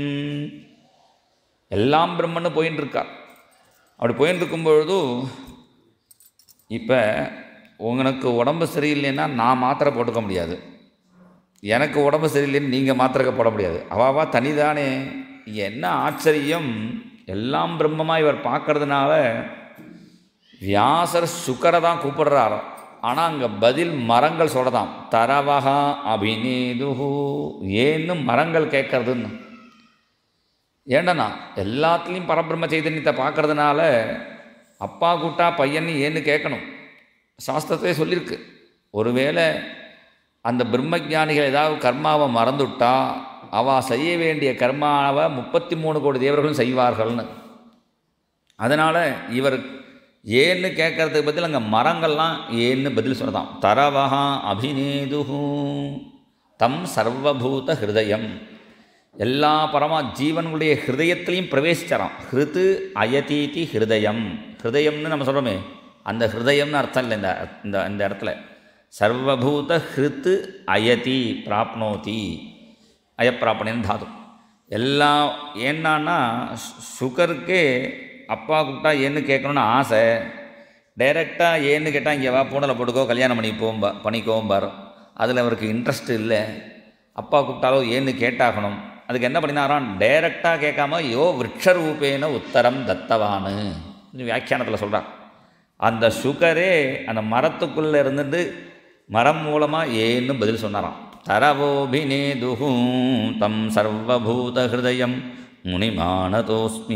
A: எல்லாம் பிரம்மன்னு போயின்னு இருக்கார் அப்படி போயின்னு இருக்கும்பொழுது இப்போ உங்களுக்கு உடம்பு சரியில்லைன்னா நான் மாத்திரை போட்டுக்க முடியாது எனக்கு உடம்பு சரியில்லைன்னு நீங்கள் மாத்திரை போட முடியாது அவாவா தனிதானே என்ன ஆச்சரியம் எல்லாம் பிரம்மமாக இவர் பார்க்கறதுனால வியாசர் சுக்கரை தான் கூப்பிடுறாரோ ஆனால் அங்கே பதில் மரங்கள் சொல்கிறதாம் தரவகா அபிநேதுஹு ஏன்னு மரங்கள் கேட்கறதுன்னு ஏண்டனா எல்லாத்துலேயும் பரபிரம்ம சைதன்யத்தை பார்க்கறதுனால அப்பா கூட்டா பையன் ஏன்னு கேட்கணும் சாஸ்திரத்திலே சொல்லியிருக்கு ஒருவேளை அந்த பிரம்மஜானிகள் ஏதாவது கர்மாவை மறந்துட்டா அவ செய்ய வேண்டிய கர்மாவை முப்பத்தி மூணு கோடி தேவர்களும் செய்வார்கள்னு அதனால் இவர் ஏன்னு கேட்கறதுக்கு பதில் அங்கே மரங்கள்லாம் ஏன்னு பதில் சொல்லலாம் தரவஹா அபிநேதுஹு தம் சர்வபூத ஹிருதயம் எல்லா பரமா ஜீவன்களுடைய ஹிருதயத்திலையும் பிரவேசிச்சாராம் ஹிருது அயதீதி ஹிருதயம் ஹிருதயம்னு நம்ம சொல்கிறோமே அந்த ஹிருதயம்னு அர்த்தம் இல்லை இந்த இந்த இந்த இடத்துல சர்வபூத ஹிருத்து அயதி பிராப்னோதி அயப்பிராப்பணின்னு தாது எல்லாம் ஏன்னான்னா சு- சுகருக்கே அப்பா கூப்பிட்டா ஏன்னு கேட்கணும்னு ஆசை டைரெக்டாக ஏன்னு கேட்டால் இங்கே வா பூனலை போட்டுக்கோ கல்யாணம் பண்ணி போம்பா பண்ணிக்கோம்பார் அதில் அவருக்கு இன்ட்ரெஸ்ட் இல்லை அப்பா கூப்பிட்டாலோ ஏன்னு கேட்டாகணும் அதுக்கு என்ன பண்ணினாராம் டைரெக்டாக கேட்காம யோ விரக்ஷரூபேன உத்தரம் தத்தவானு வியாக்கியானத்தில் சொல்கிறார் அந்த சுகரே அந்த மரத்துக்குள்ளே இருந்துட்டு மரம் மூலமாக ஏன்னு பதில் சொன்னாராம் தரவோபிநேதுஹூ தம் சர்வபூத ஹிருதயம் முனிமானதோஸ்மி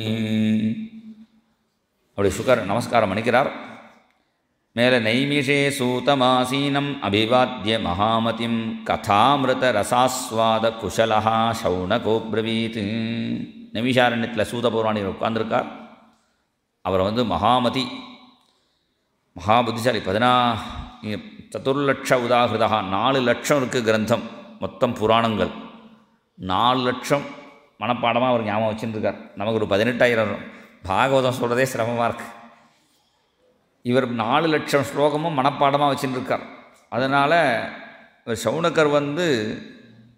A: அப்படி சுகர் நமஸ்காரம் பண்ணிக்கிறார் மேலே நைமிஷே சூதமாசீனம் அபிவாத்திய மகாமதிம் கதாமிருத ரசாஸ்வாத குஷலஹா சௌனகோப்ரவீத் நைமிஷாரண்யத்தில் சூத பௌராணிகர் உட்கார்ந்திருக்கார் அவர் வந்து மகாமதி மகா புத்திசாலி பதினா சதுர்லட்ச உதாகிருதா நாலு லட்சம் இருக்குது கிரந்தம் மொத்தம் புராணங்கள் நாலு லட்சம் மனப்பாடமாக அவர் ஞாபகம் வச்சுருக்கார் நமக்கு ஒரு பதினெட்டாயிரம் பாகவதம் சொல்கிறதே சிரமமாக இருக்குது இவர் நாலு லட்சம் ஸ்லோகமும் மனப்பாடமாக வச்சுருக்கார் அதனால் இவர் சவுனக்கர் வந்து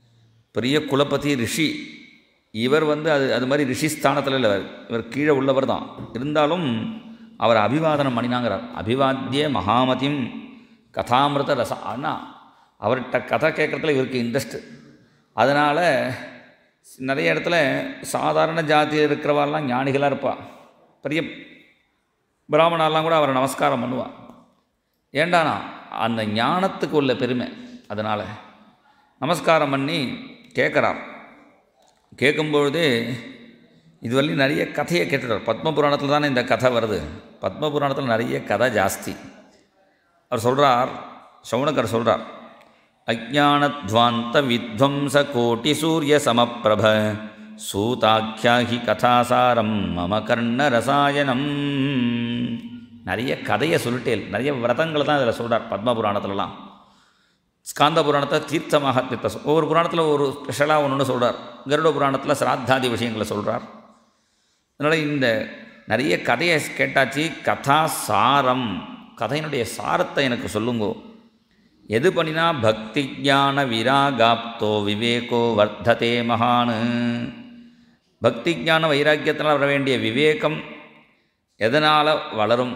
A: பெரிய குலபதி ரிஷி இவர் வந்து அது அது மாதிரி ரிஷி ஸ்தானத்தில் இல்லை இவர் கீழே உள்ளவர் தான் இருந்தாலும் அவர் அபிவாதனம் பண்ணினாங்கிறார் அபிவாத்திய மகாமதியும் கதாமிருத ரச அண்ணா அவர்கிட்ட கதை கேட்குறதுல இவருக்கு இன்ட்ரெஸ்ட்டு அதனால் நிறைய இடத்துல சாதாரண ஜாதியில் இருக்கிறவாள்லாம் ஞானிகளாக இருப்பா பெரிய பிராமணாலாம் கூட அவரை நமஸ்காரம் பண்ணுவாள் ஏண்டானா அந்த ஞானத்துக்கு உள்ள பெருமை அதனால் நமஸ்காரம் பண்ணி கேட்குறார் கேட்கும்பொழுது இதுவரையும் நிறைய கதையை கேட்டுட்டார் பத்ம புராணத்தில் தானே இந்த கதை வருது பத்ம புராணத்தில் நிறைய கதை ஜாஸ்தி அவர் சொல்கிறார் சவுனக்கர் சொல்கிறார் அஜானத்வாந்த வித்வம்ச கோட்டி சூரிய சமப்பிரப சூதாக்கியாகி கதாசாரம் மம கர்ண ரசாயனம் நிறைய கதையை சொல்லிட்டேன் நிறைய விரதங்களை தான் இதில் சொல்கிறார் பத்ம புராணத்துலலாம் ஸ்காந்த புராணத்தை தீர்த்த மகாத்மியத்தை சொல் ஒவ்வொரு புராணத்தில் ஒரு ஸ்பெஷலாக ஒன்று ஒன்று சொல்கிறார் கருட புராணத்தில் சிராத்தாதி விஷயங்களை சொல்கிறார் அதனால் இந்த நிறைய கதையை கேட்டாச்சு கதா சாரம் கதையினுடைய சாரத்தை எனக்கு சொல்லுங்கோ எது பண்ணினா பக்தி ஞான விராகாப்தோ விவேகோ வர்த்ததே மகானு பக்தி ஞான வைராக்கியத்தினால் வர வேண்டிய விவேகம் எதனால் வளரும்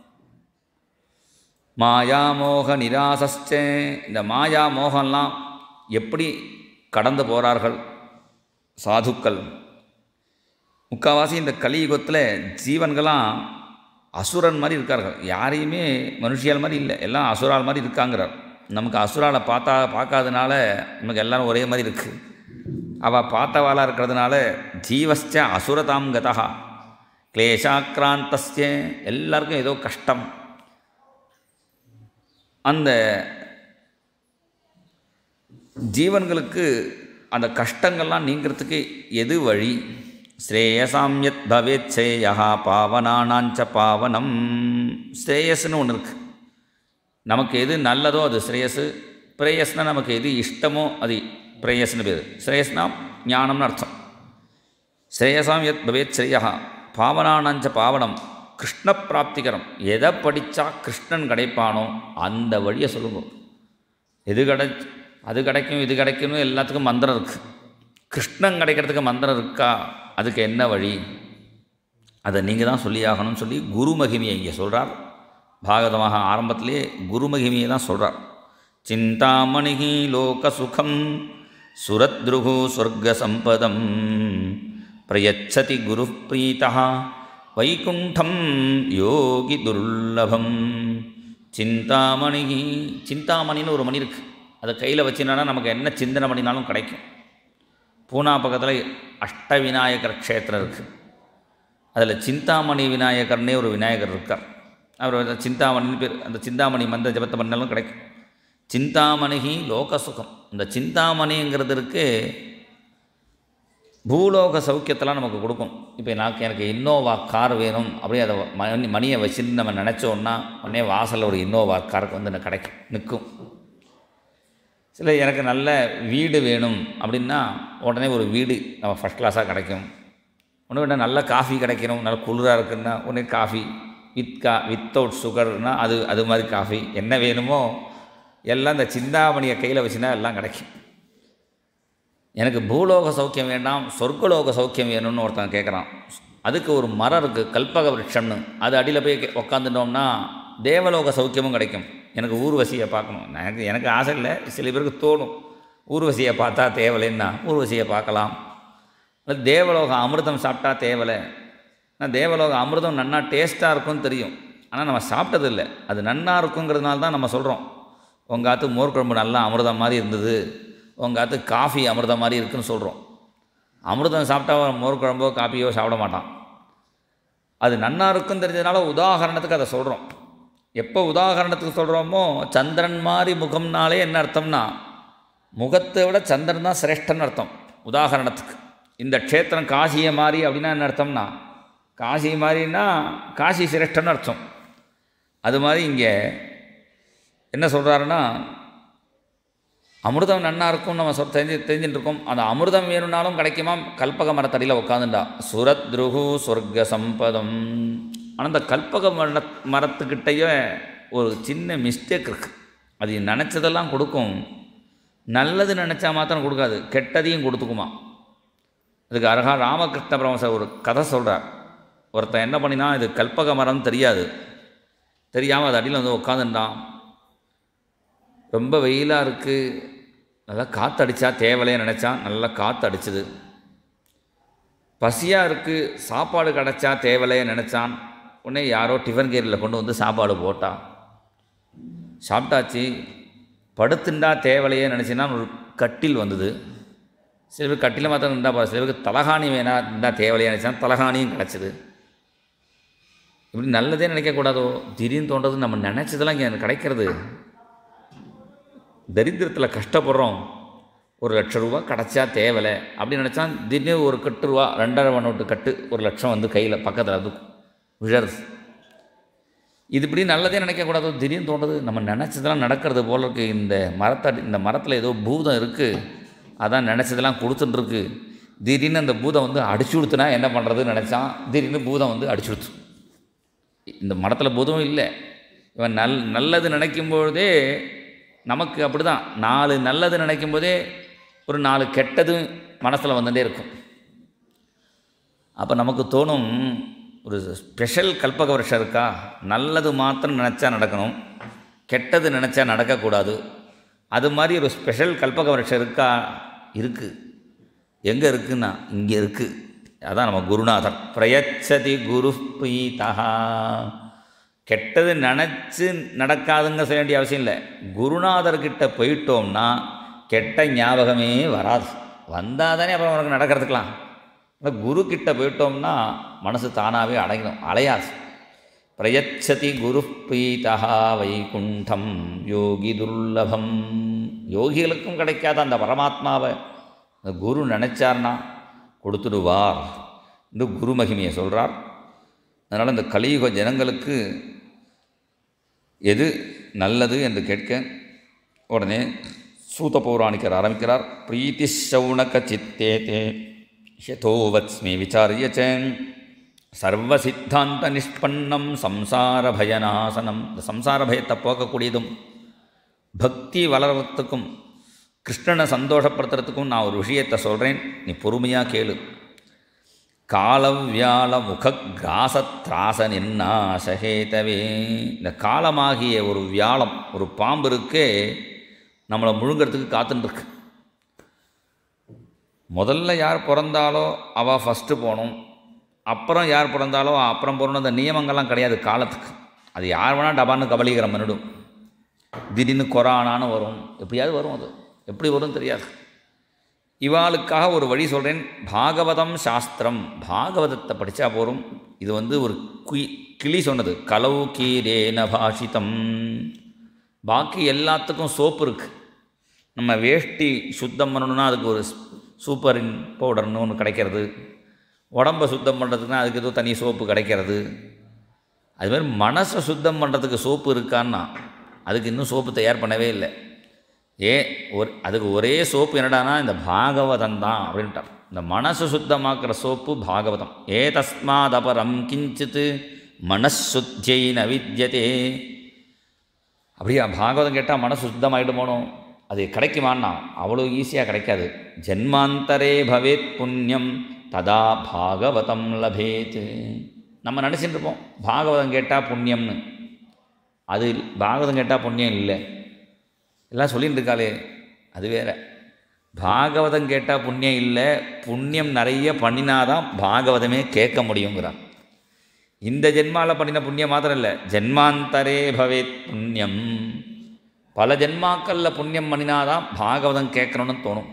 A: மாயாமோக நிராசஸ்ச இந்த மாயா மோகம்லாம் எப்படி கடந்து போகிறார்கள் சாதுக்கள் முக்கால்வாசி இந்த கலியுகத்தில் ஜீவன்கள்லாம் அசுரன் மாதிரி இருக்கார்கள் யாரையுமே மனுஷியால் மாதிரி இல்லை எல்லாம் அசுரால் மாதிரி இருக்காங்கிறார் நமக்கு அசுராலை பார்த்தா பார்க்காதனால நமக்கு எல்லாரும் ஒரே மாதிரி இருக்குது அவள் பார்த்தவாளாக இருக்கிறதுனால ஜீவஸ்ச அசுரதாம் கதா கிளேஷாக்ராந்தஸ்ய எல்லாருக்கும் ஏதோ கஷ்டம் அந்த ஜீவன்களுக்கு அந்த கஷ்டங்கள்லாம் நீங்கிறதுக்கு எது வழி ஸ்ரேயசாம்யத் பவேத் ஸ்ரேயா பாவனானாஞ்ச பாவனம் ஸ்ரேயஸ்னு ஒன்று இருக்குது நமக்கு எது நல்லதோ அது ஸ்ரேயஸு பிரேயஸ்னால் நமக்கு எது இஷ்டமோ அது பிரேயஸ்னு பேர் ஸ்ரேயஸ்னா ஞானம்னு அர்த்தம் ஸ்ரேயசாம் யத் பவேத் ஸ்ரேயா பாவனானாஞ்ச பாவனம் கிருஷ்ண பிராப்திகரம் எதை படித்தா கிருஷ்ணன் கிடைப்பானோ அந்த வழியை சொல்லுங்க எது கிடை அது கிடைக்கும் இது கிடைக்கும்னு எல்லாத்துக்கும் மந்திரம் இருக்குது கிருஷ்ணன் கிடைக்கிறதுக்கு மந்திரம் இருக்கா அதுக்கு என்ன வழி அதை நீங்கள் தான் சொல்லியாகணும்னு சொல்லி குரு மகிமையை இங்கே சொல்கிறார் பாகவதமாக ஆரம்பத்திலே குரு மகிமையை தான் சொல்கிறார் சிந்தாமணிகி லோகசுகம் சுரத்ருகு சொர்க்கசம்பதம் பிரயச்சதி குரு பிரீதா வைகுண்டம் யோகி துர்லபம் சிந்தாமணிகி சிந்தாமணின்னு ஒரு மணி இருக்குது அதை கையில் வச்சுனா நமக்கு என்ன சிந்தனை பண்ணினாலும் கிடைக்கும் பூனா பக்கத்தில் அஷ்டவிநாயகர் க்ஷேத்திரம் இருக்குது அதில் சிந்தாமணி விநாயகர்னே ஒரு விநாயகர் இருக்கார் அவர் வந்து சிந்தாமணின்னு பேர் அந்த சிந்தாமணி மந்த ஜபத்தை பண்ணாலும் கிடைக்கும் சிந்தாமணிகி லோக சுகம் இந்த சிந்தாமணிங்கிறது இருக்கு பூலோக சௌக்கியத்தெல்லாம் நமக்கு கொடுக்கும் இப்போ எனக்கு எனக்கு இன்னோவா கார் வேணும் அப்படியே அதை மணி மணியை வச்சுட்டு நம்ம நினச்சோன்னா உடனே வாசலில் ஒரு இன்னோவா காருக்கு வந்து எனக்கு கிடைக்கும் நிற்கும் சில எனக்கு நல்ல வீடு வேணும் அப்படின்னா உடனே ஒரு வீடு நம்ம ஃபஸ்ட் கிளாஸாக கிடைக்கும் ஒன்று வேணால் நல்ல காஃபி கிடைக்கணும் நல்ல குளிராக இருக்குன்னா உடனே காஃபி வித் கா வித்தவுட் சுகர்னால் அது அது மாதிரி காஃபி என்ன வேணுமோ எல்லாம் இந்த சிந்தாமணியை கையில் வச்சுனா எல்லாம் கிடைக்கும் எனக்கு பூலோக சௌக்கியம் வேண்டாம் சொர்க்கலோக சௌக்கியம் வேணும்னு ஒருத்தன் கேட்குறான் அதுக்கு ஒரு மரம் இருக்குது கல்பக விருட்சம்னு அது அடியில் போய் உக்காந்துட்டோம்னா தேவலோக சௌக்கியமும் கிடைக்கும் எனக்கு ஊர்வசியை பார்க்கணும் எனக்கு எனக்கு ஆசை இல்லை சில பேருக்கு தோணும் ஊர்வசியை பார்த்தா தேவலைன்னா ஊர்வசியை பார்க்கலாம் இல்லை தேவலோக அமிர்தம் சாப்பிட்டா தேவலை ஆனால் தேவலோக அமிர்தம் நன்னா டேஸ்ட்டாக இருக்கும்னு தெரியும் ஆனால் நம்ம சாப்பிட்டதில்லை அது நன்னா இருக்குங்கிறதுனால தான் நம்ம சொல்கிறோம் உங்கள் ஆத்து மோர் குழம்பு நல்லா அமிர்தம் மாதிரி இருந்தது உங்கள் ஆத்து காஃபி அமிர்தம் மாதிரி இருக்குன்னு சொல்கிறோம் அமிர்தம் சாப்பிட்டா மோர் குழம்போ காஃபியோ சாப்பிட மாட்டான் அது நன்னா இருக்குன்னு தெரிஞ்சதுனால உதாகரணத்துக்கு அதை சொல்கிறோம் எப்போ உதாகரணத்துக்கு சொல்கிறோமோ சந்திரன் மாதிரி முகம்னாலே என்ன அர்த்தம்னா முகத்தை விட சந்திரன் தான் சிரேஷ்டன்னு அர்த்தம் உதாகரணத்துக்கு இந்த க்ஷேத்திரம் காசியை மாதிரி அப்படின்னா என்ன அர்த்தம்னா காசி மாதிரின்னா காசி சிரேஷ்டன்னு அர்த்தம் அது மாதிரி இங்கே என்ன சொல்கிறாருன்னா அமிர்தம் நன்னா இருக்கும் நம்ம சொல் தெரிஞ்சு தெரிஞ்சுட்டு இருக்கோம் அந்த அமிர்தம் வேணும்னாலும் கிடைக்குமா கல்பக மரத்தடியில் உட்காந்துண்டா சுரத் துருகு சொர்க்க சம்பதம் ஆனால் அந்த கல்பக மர மரத்துக்கிட்டேயே ஒரு சின்ன மிஸ்டேக் இருக்குது அது நினச்சதெல்லாம் கொடுக்கும் நல்லது நினச்சா மாத்திரம் கொடுக்காது கெட்டதையும் கொடுத்துக்குமா அதுக்கு அழகா ராமகிருஷ்ண பரமசர் ஒரு கதை சொல்கிறார் ஒருத்தன் என்ன பண்ணினா இது கல்பக மரம் தெரியாது தெரியாமல் அது அடியில் வந்து உட்காந்துட்டான் ரொம்ப வெயிலாக இருக்குது நல்லா காற்று அடித்தா தேவலையே நினச்சான் நல்லா காற்று அடிச்சுது பசியாக இருக்குது சாப்பாடு கிடச்சா தேவலையே நினச்சான் உடனே யாரோ டிஃபன் கேரியில் கொண்டு வந்து சாப்பாடு போட்டான் சாப்பிட்டாச்சு படுத்துண்டா தேவலையே நினச்சின்னா ஒரு கட்டில் வந்தது சில பேர் கட்டில மாத்திரம் இருந்தால் போதும் சில பேருக்கு தலகாணி வேணா இருந்தால் தேவலையே நினச்சா தலகாணியும் கிடச்சிது இப்படி நல்லதே நினைக்கக்கூடாதோ திடீர்னு தோன்றது நம்ம நினச்சதெல்லாம் இங்கே கிடைக்கிறது தரித்திரத்தில் கஷ்டப்படுறோம் ஒரு லட்ச ரூபா கிடச்சா தேவலை அப்படின்னு நினச்சா திடீர்னு ஒரு கட்டு ரூபா ரெண்டரை நோட்டு கட்டு ஒரு லட்சம் வந்து கையில் பக்கத்தில் அது விழருது இது இப்படி நல்லதே நினைக்கக்கூடாது திடீர்னு தோன்றது நம்ம நினச்சதெல்லாம் நடக்கிறது போல இருக்குது இந்த மரத்தை இந்த மரத்தில் ஏதோ பூதம் இருக்குது அதான் நினச்சதெல்லாம் கொடுத்துட்டுருக்கு திடீர்னு அந்த பூதம் வந்து அடிச்சு கொடுத்துனா என்ன பண்ணுறதுன்னு நினச்சான் திடீர்னு பூதம் வந்து அடிச்சு கொடுத்து இந்த மரத்தில் பூதம் இல்லை இவன் நல் நல்லது நினைக்கும் பொழுதே நமக்கு அப்படி தான் நாலு நல்லது நினைக்கும் போதே ஒரு நாலு கெட்டதும் மனசில் வந்துட்டே இருக்கும் அப்போ நமக்கு தோணும் ஒரு ஸ்பெஷல் கல்பக வருஷம் இருக்கா நல்லது மாத்திரம் நினச்சா நடக்கணும் கெட்டது நினச்சா நடக்கக்கூடாது அது மாதிரி ஒரு ஸ்பெஷல் கல்பக வருஷம் இருக்கா இருக்குது எங்கே இருக்குன்னா இங்கே இருக்குது அதான் நம்ம குருநாதர் பிரயச்சதி குரு பிரீதா கெட்டது நினச்சி நடக்காதுங்க செய்ய வேண்டிய அவசியம் இல்லை குருநாதர்கிட்ட போயிட்டோம்னா கெட்ட ஞாபகமே வராது வந்தால் தானே அப்புறம் உனக்கு நடக்கிறதுக்கலாம் இந்த குரு கிட்ட போயிட்டோம்னா மனசு தானாகவே அடங்கிடும் அலையாது பிரயச்சதி குரு பிரீதா வைகுண்டம் யோகி துர்லபம் யோகிகளுக்கும் கிடைக்காத அந்த பரமாத்மாவை அந்த குரு நினச்சார்னா கொடுத்துடுவார் இந்த குரு மகிமையை சொல்கிறார் அதனால் இந்த கலியுக ஜனங்களுக்கு எது நல்லது என்று கேட்க உடனே சூத பௌராணிக்கர் ஆரம்பிக்கிறார் பிரீத்தி சௌனக சித்தே தே யதோவத்ஸ்மி விசாரிய ச சர்வசித்தாந்த நிஷ்பன்னம் சம்சார பயநாசனம் இந்த சம்சார பயத்தை போக்கக்கூடியதும் பக்தி வளர்வதுக்கும் கிருஷ்ணனை சந்தோஷப்படுத்துறதுக்கும் நான் ஒரு விஷயத்தை சொல்கிறேன் நீ பொறுமையாக கேளு காலவியால முக கிராசத்ராச நின்னாசகேதவே இந்த காலமாகிய ஒரு வியாழம் ஒரு பாம்பு இருக்கே நம்மளை முழுங்கிறதுக்கு காத்துட்டுருக்கு முதல்ல யார் பிறந்தாலோ அவள் ஃபஸ்ட்டு போகணும் அப்புறம் யார் பிறந்தாலோ அப்புறம் போகணும் அந்த நியமங்கள்லாம் கிடையாது காலத்துக்கு அது யார் வேணால் டபான்னு கபலீகரம் பண்ணிடும் திடீர்னு கொரோனான்னு வரும் எப்படியாவது வரும் அது எப்படி வரும் தெரியாது இவாளுக்காக ஒரு வழி சொல்கிறேன் பாகவதம் சாஸ்திரம் பாகவதத்தை படித்தா போகிறோம் இது வந்து ஒரு குய் கிளி சொன்னது கலவு கீரேன பாஷிதம் பாக்கி எல்லாத்துக்கும் சோப்பு இருக்குது நம்ம வேஷ்டி சுத்தம் பண்ணணும்னா அதுக்கு ஒரு சூப்பரின் பவுடர்னு ஒன்று கிடைக்கிறது உடம்பை சுத்தம் பண்ணுறதுக்குனா அதுக்கு ஏதோ தனி சோப்பு கிடைக்கிறது அதுமாதிரி மனசை சுத்தம் பண்ணுறதுக்கு சோப்பு இருக்கான்னா அதுக்கு இன்னும் சோப்பு தயார் பண்ணவே இல்லை ஏ ஒரு அதுக்கு ஒரே சோப்பு என்னடானா இந்த பாகவதம் தான் அப்படின்ட்டார் இந்த மனசு சுத்தமாக்குற சோப்பு பாகவதம் ஏ தஸ்மாத் அபரம் கிஞ்சித் மனசுத்தியை ந வித்யதே அப்படியா பாகவதம் கேட்டால் மனசு சுத்தமாயிட்டு போகணும் அது கிடைக்குமான்னா அவ்வளோ ஈஸியாக கிடைக்காது ஜென்மாந்தரே பவேத் புண்ணியம் ததா பாகவதம் லபேத் நம்ம நினச்சிட்டு இருப்போம் பாகவதம் கேட்டால் புண்ணியம்னு அது பாகவதம் கேட்டால் புண்ணியம் இல்லை எல்லாம் சொல்லிட்டு இருக்காளே அது வேற பாகவதம் கேட்டால் புண்ணியம் இல்லை புண்ணியம் நிறைய பண்ணினாதான் பாகவதமே கேட்க முடியுங்கிறான் இந்த ஜென்மாவில் பண்ணின புண்ணியம் மாத்திரம் இல்லை ஜென்மாந்தரே பவேத் புண்ணியம் பல ஜென்மாக்களில் புண்ணியம் பண்ணினாதான் பாகவதம் கேட்கணும்னு தோணும்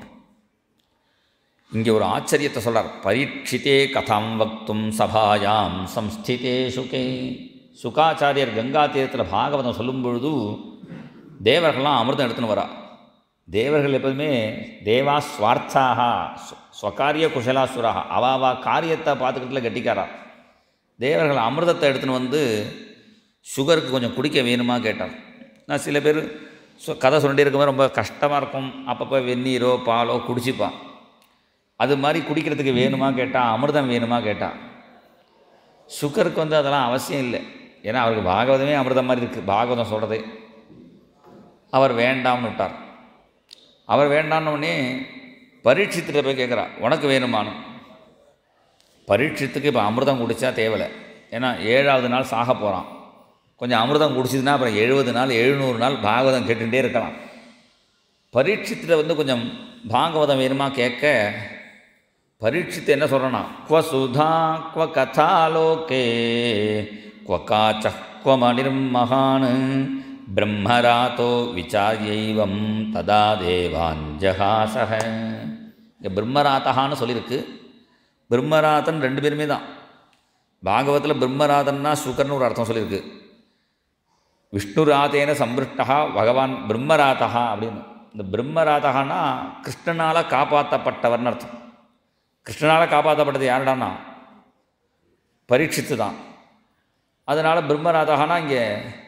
A: இங்கே ஒரு ஆச்சரியத்தை சொல்கிறார் பரீட்சித்தே கதாம் வக்தும் சபாயாம் சம்ஸ்திதே சுகே சுகாச்சாரியர் கங்கா தீரத்தில் பாகவதம் சொல்லும் பொழுது தேவர்கள்லாம் அமிர்தம் எடுத்துன்னு வரா தேவர்கள் எப்போதுமே தேவா ஸ்வார்த்தாக ஸ்வகாரிய குஷலாசுராக அவா அவா காரியத்தை பார்த்துக்கிறதுல கட்டிக்காரா தேவர்கள் அமிர்தத்தை எடுத்துன்னு வந்து சுகருக்கு கொஞ்சம் குடிக்க வேணுமா கேட்டார் நான் சில பேர் சொ கதை சொல்லிட்டே இருக்கும்போது ரொம்ப கஷ்டமாக இருக்கும் அப்பப்போ வெந்நீரோ பாலோ குடிச்சுப்பான் அது மாதிரி குடிக்கிறதுக்கு வேணுமா கேட்டால் அமிர்தம் வேணுமா கேட்டால் சுகருக்கு வந்து அதெல்லாம் அவசியம் இல்லை ஏன்னா அவருக்கு பாகவதமே அமிர்தம் மாதிரி இருக்குது பாகவதம் சொல்கிறதே அவர் வேண்டாம்னு விட்டார் அவர் வேண்டான்னொடனே பரீட்சித்துட்ட போய் கேட்குறா உனக்கு வேணுமானு பரீட்சித்துக்கு இப்போ அமிர்தம் குடித்தா தேவலை ஏன்னா ஏழாவது நாள் சாக போகிறான் கொஞ்சம் அமிர்தம் குடிச்சதுன்னா அப்புறம் எழுபது நாள் எழுநூறு நாள் பாகவதம் கேட்டுகிட்டே இருக்கலாம் பரீட்சித்தில் வந்து கொஞ்சம் பாகவதம் வேணுமா கேட்க பரீட்சித்து என்ன சொல்கிறேன்னா குவ சுதா குவ கதாலோகே குவ காச்ச குவ மணிர்மகான் பிரம்மராத்தோ விசாரியைவம் ததா தேவாஞ்சகாசக இங்கே பிரம்மராத்தகான்னு சொல்லியிருக்கு பிரம்மராதன் ரெண்டு பேருமே தான் பாகவத்தில் பிரம்மராதன்னா சுகர்னு ஒரு அர்த்தம் சொல்லியிருக்கு விஷ்ணுராதேன சம்பிருஷ்டா பகவான் பிரம்மராதா அப்படின்னு இந்த பிரம்மராதகான்னா கிருஷ்ணனால் காப்பாற்றப்பட்டவர்னு அர்த்தம் கிருஷ்ணனால் காப்பாற்றப்பட்டது யாருடான்னா பரீட்சித்து தான் அதனால் பிரம்மராதகானா இங்கே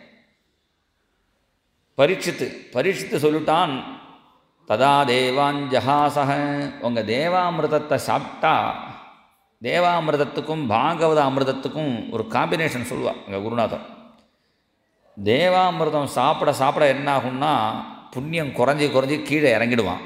A: பரீட்சித்து பரீட்சித்து சொல்லிட்டான் ததா தேவாஞ்சகாசக உங்கள் தேவாமிர்தத்தை சாப்பிட்டா தேவாமிர்தத்துக்கும் பாகவத அமிர்தத்துக்கும் ஒரு காம்பினேஷன் சொல்லுவாள் எங்கள் குருநாதர் தேவாமிர்தம் சாப்பிட சாப்பிட என்ன ஆகும்னா புண்ணியம் குறைஞ்சி குறைஞ்சி கீழே இறங்கிடுவான்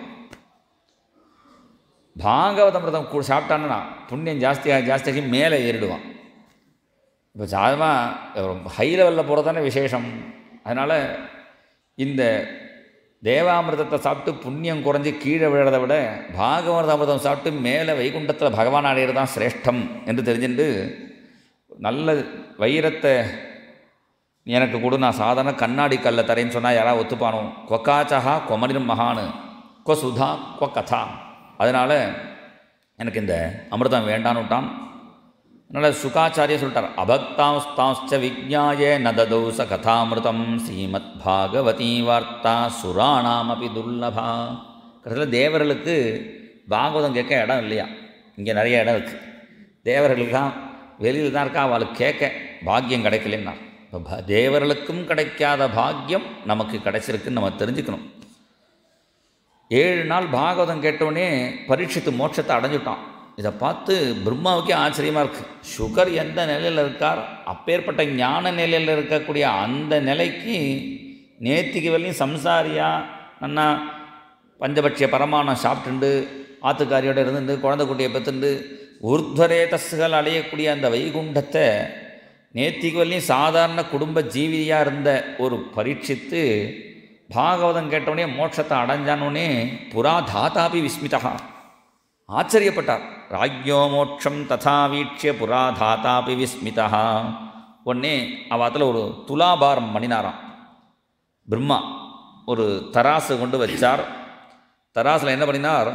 A: பாகவத அமிர்தம் கூ சாப்பிட்டான்னா புண்ணியம் ஜாஸ்தியாக ஜாஸ்தியாகி மேலே ஏறிடுவான் இப்போ சாதமாக ஹை லெவலில் போகிறது தானே விசேஷம் அதனால் இந்த தேவாமிர்தத்தை சாப்பிட்டு புண்ணியம் குறைஞ்சி கீழே விழுறதை விட பாகவத அமிர்தம் சாப்பிட்டு மேலே வைகுண்டத்தில் பகவான் அடையிறது தான் சிரேஷ்டம் என்று தெரிஞ்சுட்டு நல்ல வைரத்தை எனக்கு கொடு நான் சாதாரண கண்ணாடி கல்லை தரேன்னு சொன்னால் யாராவது ஒத்துப்பானோ கொக்காச்சகா கொமரின் மகானு கொ சுதா கொ கதா அதனால் எனக்கு இந்த அமிர்தம் வேண்டான்னு விட்டான் அதனால் சுகாச்சாரிய சொல்லிட்டார் அபக்தாஸ்தாச்ச விஜ்ஞாய நததௌ ச கதாமிருதம் ஸ்ரீமத் பாகவதி வார்த்தா சுராணாமபி துர்லபா கடைசியில் தேவர்களுக்கு பாகவதம் கேட்க இடம் இல்லையா இங்கே நிறைய இடம் இருக்குது தேவர்களுக்கெல்லாம் வெளியில் தான் இருக்கா அவளுக்கு கேட்க பாக்கியம் கிடைக்கலன்னா இப்போ ப- தேவர்களுக்கும் கிடைக்காத பாக்கியம் நமக்கு கிடைச்சிருக்குன்னு நம்ம தெரிஞ்சுக்கணும் ஏழு நாள் பாகவதம் கேட்டவுடனே பரீட்சித்து மோட்சத்தை அடைஞ்சுட்டான் இதை பார்த்து பிரம்மாவுக்கே ஆச்சரியமாக இருக்குது சுகர் எந்த நிலையில் இருக்கார் அப்பேற்பட்ட ஞான நிலையில் இருக்கக்கூடிய அந்த நிலைக்கு நேத்திக்கு வரையும் சம்சாரியா நன்னா பஞ்சபட்சிய பரமானம் சாப்பிட்டுண்டு ஆத்துக்காரியோட இருந்துட்டு குழந்தை குட்டியை பெற்றுண்டு உர்த்வரேதஸ்கள் அடையக்கூடிய அந்த வைகுண்டத்தை நேத்திக்கு வரையும் சாதாரண குடும்ப ஜீவியாக இருந்த ஒரு பரீட்சித்து பாகவதம் கேட்டவுடனே மோட்சத்தை அடைஞ்சானோடனே புரா தாத்தாபி விஸ்மிதா ஆச்சரியப்பட்டார் ராஜ்யோ மோட்சம் ததா வீட்சிய புரா தாத்தாபி விஸ்மிதா உடனே அவாத்தில் ஒரு துலாபாரம் பண்ணினாராம் பிரம்மா ஒரு தராசு கொண்டு வச்சார் தராசில் என்ன பண்ணினார்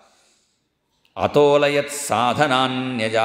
A: அதோலயத் சாதனான்யஜா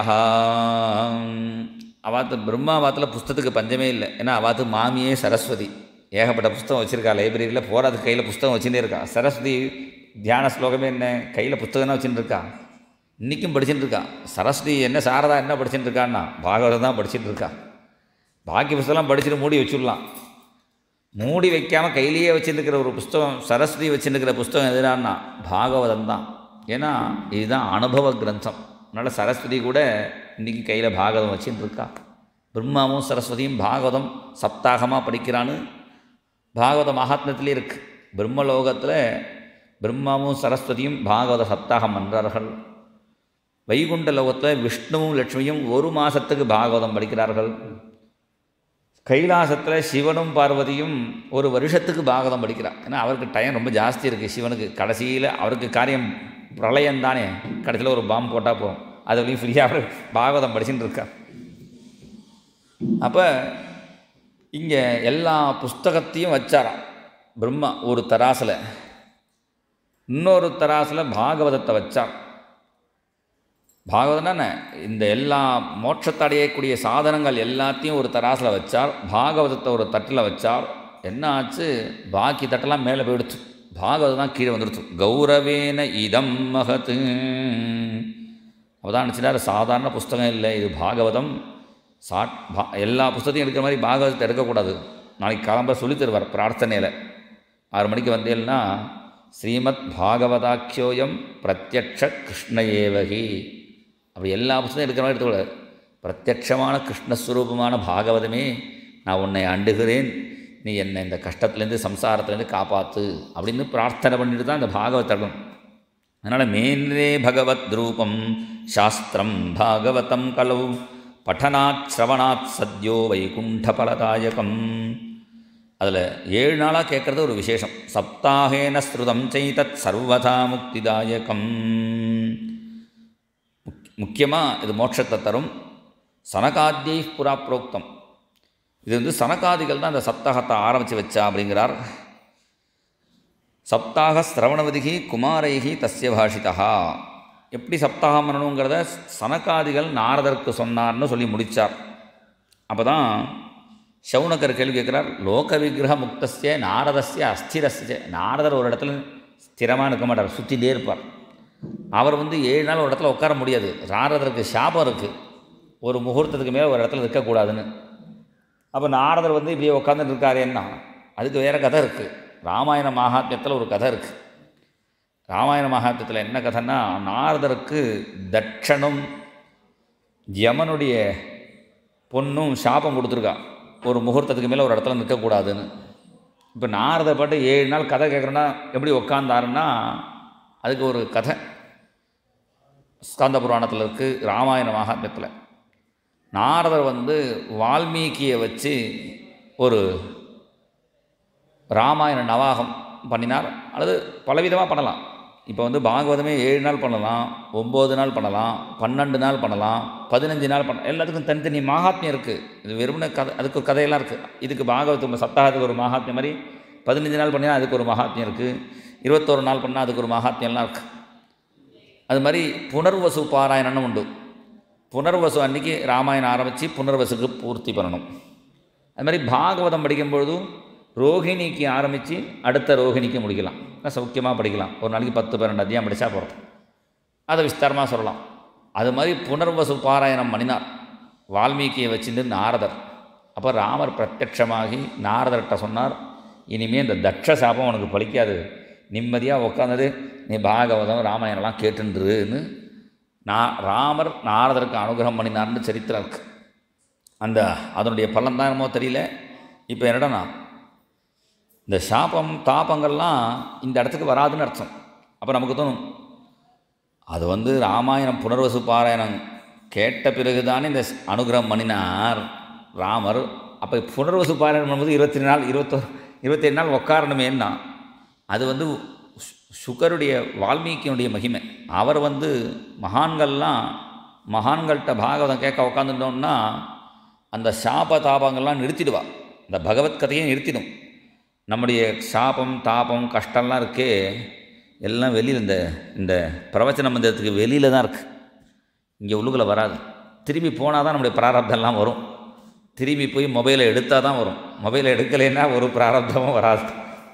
A: அவாத்து பிரம்மாவாத்தில் புஸ்தகத்துக்கு பஞ்சமே இல்லை ஏன்னா அவாத்து மாமியே சரஸ்வதி ஏகப்பட்ட புஸ்தகம் வச்சுருக்கா லைப்ரரியில் போகிறதுக்கு கையில் புஸ்தகம் வச்சுட்டே இருக்கா சரஸ்வதி தியான ஸ்லோகமே என்ன கையில் புஸ்தகம் தான் வச்சுட்டு இருக்கா இன்றைக்கும் படிச்சுட்டு இருக்கா சரஸ்வதி என்ன சாரதா என்ன படிச்சுட்டு இருக்கான்னா பாகவதம் தான் படிச்சுட்டு இருக்கா பாக்கி புஸ்தகம் படிச்சுட்டு மூடி வச்சுடலாம் மூடி வைக்காமல் கையிலேயே வச்சுருக்கிற ஒரு புஸ்தகம் சரஸ்வதி வச்சுருக்கிற புஸ்தகம் எதுனான்னா பாகவதம் தான் ஏன்னா இதுதான் அனுபவ கிரந்தம் அதனால் சரஸ்வதி கூட இன்றைக்கி கையில் பாகவதம் வச்சுட்டு இருக்கா பிரம்மாவும் சரஸ்வதியும் பாகவதம் சப்தாகமாக படிக்கிறான்னு பாகவத மகாத்மத்திலே இருக்குது பிரம்மலோகத்தில் பிரம்மாவும் சரஸ்வதியும் பாகவத சப்தாகம் பண்றார்கள் வைகுண்ட லோகத்தில் விஷ்ணுவும் லட்சுமியும் ஒரு மாதத்துக்கு பாகவதம் படிக்கிறார்கள் கைலாசத்தில் சிவனும் பார்வதியும் ஒரு வருஷத்துக்கு பாகவதம் படிக்கிறார் ஏன்னா அவருக்கு டைம் ரொம்ப ஜாஸ்தி இருக்குது சிவனுக்கு கடைசியில் அவருக்கு காரியம் பிரளயம் தானே கடைசியில் ஒரு பாம்பு போட்டால் போகும் அதுலேயும் ஃப்ரீயாக அவர் பாகவதம் படிச்சுட்டு இருக்கார் அப்போ இங்கே எல்லா புஸ்தகத்தையும் வச்சாராம் பிரம்மா ஒரு தராசில் இன்னொரு தராசில் பாகவதத்தை வச்சார் பாகவதம்னா இந்த எல்லா மோட்சத்தை அடையக்கூடிய சாதனங்கள் எல்லாத்தையும் ஒரு தராசில் வச்சார் பாகவதத்தை ஒரு தட்டில் வச்சார் என்ன ஆச்சு பாக்கி தட்டெல்லாம் மேலே போயிடுச்சு பாகவதம் தான் கீழே வந்துடுச்சு கௌரவேன இதம் மகத்து அவதான் நினச்சிட்டார் சாதாரண புஸ்தகம் இல்லை இது பாகவதம் சாட் பா எல்லா புஸ்தகத்தையும் எடுக்கிற மாதிரி பாகவதத்தை எடுக்கக்கூடாது நாளைக்கு கிளம்ப சொல்லி தருவார் பிரார்த்தனையில் ஆறு மணிக்கு வந்தேன்னா ஸ்ரீமத் பாகவதாக்கியோயம் பிரத்யக்ஷ கிருஷ்ண ஏவகி அப்படி எல்லா புஸ்தகம் எடுக்கிற மாதிரி எடுத்துக்கூடாது பிரத்யக்ஷமான கிருஷ்ணஸ்வரூபமான பாகவதமே நான் உன்னை அண்டுகிறேன் நீ என்னை இந்த கஷ்டத்துலேருந்து சம்சாரத்துலேருந்து காப்பாற்று அப்படின்னு பிரார்த்தனை பண்ணிட்டு தான் இந்த பாகவதம் அதனால் மேன்றே பகவத் ரூபம் சாஸ்திரம் பாகவதம் கலவு பட்டனாத் ஸ்ரவணாத் சத்யோ வைகுண்ட பலதாயகம் அதில் ஏழு நாளாக கேட்குறது ஒரு விசேஷம் சப்தாகேன ஸ்ருதம் செய்தத் சர்வதா முக்திதாயகம் முக்கியமாக இது மோட்சத்தை தரும் சனகாத்தியை புறா புரோக்தம் இது வந்து சனகாதிகள் தான் இந்த சப்தாகத்தை ஆரம்பித்து வச்சா அப்படிங்கிறார் சப்தாக சிரவணவதிகி குமாரைகி தஸ்ய பாஷிதா எப்படி சப்தாகம் பண்ணணுங்கிறத சனகாதிகள் நாரதருக்கு சொன்னார்னு சொல்லி முடித்தார் அப்போ தான் சவுனக்கர் கேள்வி கேட்குறார் லோக விக்கிரக முக்தஸ்ய நாரதஸ்ய அஸ்திரஸ்ய நாரதர் ஒரு இடத்துல ஸ்திரமாக இருக்க மாட்டார் சுற்றிலே இருப்பார் அவர் வந்து ஏழு நாள் ஒரு இடத்துல உட்கார முடியாது நாரதருக்கு சாபம் இருக்குது ஒரு முகூர்த்தத்துக்கு மேலே ஒரு இடத்துல இருக்கக்கூடாதுன்னு அப்போ நாரதர் வந்து இப்படியே உட்காந்துட்டு இருக்காரேன்னா அதுக்கு வேறு கதை இருக்குது ராமாயண மகாத்மியத்தில் ஒரு கதை இருக்குது ராமாயண மகாத்மியத்தில் என்ன கதைன்னா நாரதருக்கு தட்சணும் யமனுடைய பொண்ணும் சாபம் கொடுத்துருக்கா ஒரு முகூர்த்தத்துக்கு மேலே ஒரு இடத்துல நிற்கக்கூடாதுன்னு இப்போ நாரதர் பாட்டு ஏழு நாள் கதை கேட்குறோன்னா எப்படி உட்காந்தாருன்னா அதுக்கு ஒரு கதை ஸ்காந்த புராணத்தில் இருக்குது ராமாயண மகாத்மியத்தில் நாரதர் வந்து வால்மீகியை வச்சு ஒரு ராமாயண நவாகம் பண்ணினார் அல்லது பலவிதமாக பண்ணலாம் இப்போ வந்து பாகவதமே ஏழு நாள் பண்ணலாம் ஒம்பது நாள் பண்ணலாம் பன்னெண்டு நாள் பண்ணலாம் பதினஞ்சு நாள் பண்ண எல்லாத்துக்கும் தனித்தனி மகாத்மியம் இருக்குது இது வெறுமனே கதை அதுக்கு ஒரு கதையெல்லாம் இருக்குது இதுக்கு பாகவத்து சப்தாகத்துக்கு ஒரு மகாத்மியம் மாதிரி பதினஞ்சு நாள் பண்ணினா அதுக்கு ஒரு மகாத்மியம் இருக்குது இருபத்தோரு நாள் பண்ணால் அதுக்கு ஒரு மகாத்மியம்லாம் இருக்குது அது மாதிரி புனர்வசு பாராயணம்னு உண்டு புனர்வசு அன்றைக்கி ராமாயணம் ஆரம்பித்து புனர்வசுக்கு பூர்த்தி பண்ணணும் அது மாதிரி பாகவதம் படிக்கும்பொழுதும் ரோஹிணிக்கு ஆரம்பித்து அடுத்த ரோஹிணிக்கு முடிக்கலாம் சௌக்கியமாக படிக்கலாம் ஒரு நாளைக்கு பத்து பன்னெண்டு அத்தியாயம் படித்தா போகிறோம் அதை விஸ்தாரமாக சொல்லலாம் அது மாதிரி புனர்வசு பாராயணம் பண்ணினார் வால்மீகியை வச்சுட்டு நாரதர் அப்போ ராமர் பிரத்யட்சமாகி நாரதர்கிட்ட சொன்னார் இனிமேல் இந்த தட்ச சாபம் உனக்கு பலிக்காது நிம்மதியாக உட்காந்துட்டு நீ பாகவதம் ராமாயணம்லாம் கேட்டுருன்னு நான் ராமர் நாரதருக்கு அனுகிரகம் பண்ணினார்னு சரித்திரம் இருக்குது அந்த அதனுடைய பலன் தான் என்னமோ தெரியல இப்போ என்னடனா இந்த சாபம் தாபங்கள்லாம் இந்த இடத்துக்கு வராதுன்னு அர்த்தம் அப்போ நமக்கு தோணும் அது வந்து ராமாயணம் புனர்வசு பாராயணம் கேட்ட பிறகு தானே இந்த அனுகிரகம் பண்ணினார் ராமர் அப்போ புனர்வசு பாராயணம் பண்ணும்போது இருபத்தி நாள் இருபத்தோரு இருபத்தேழு நாள் உட்காரணுமேன்னா அது வந்து சுகருடைய வால்மீகியினுடைய மகிமை அவர் வந்து மகான்கள்லாம் மகான்கள்கிட்ட பாகவதம் கேட்க உட்காந்துட்டோம்னா அந்த சாப தாபங்கள்லாம் நிறுத்திடுவா இந்த பகவத் கதையை நிறுத்திடும் நம்முடைய சாபம் தாபம் கஷ்டம்லாம் இருக்கே எல்லாம் வெளியில் இந்த இந்த பிரவச்சன மந்திரத்துக்கு வெளியில் தான் இருக்குது இங்கே உள்ளுக்குள்ளே வராது திரும்பி போனால் தான் நம்முடைய பிராரப்தம்லாம் வரும் திரும்பி போய் மொபைலை எடுத்தால் தான் வரும் மொபைலை எடுக்கலைன்னா ஒரு பிராரப்தமும் வராது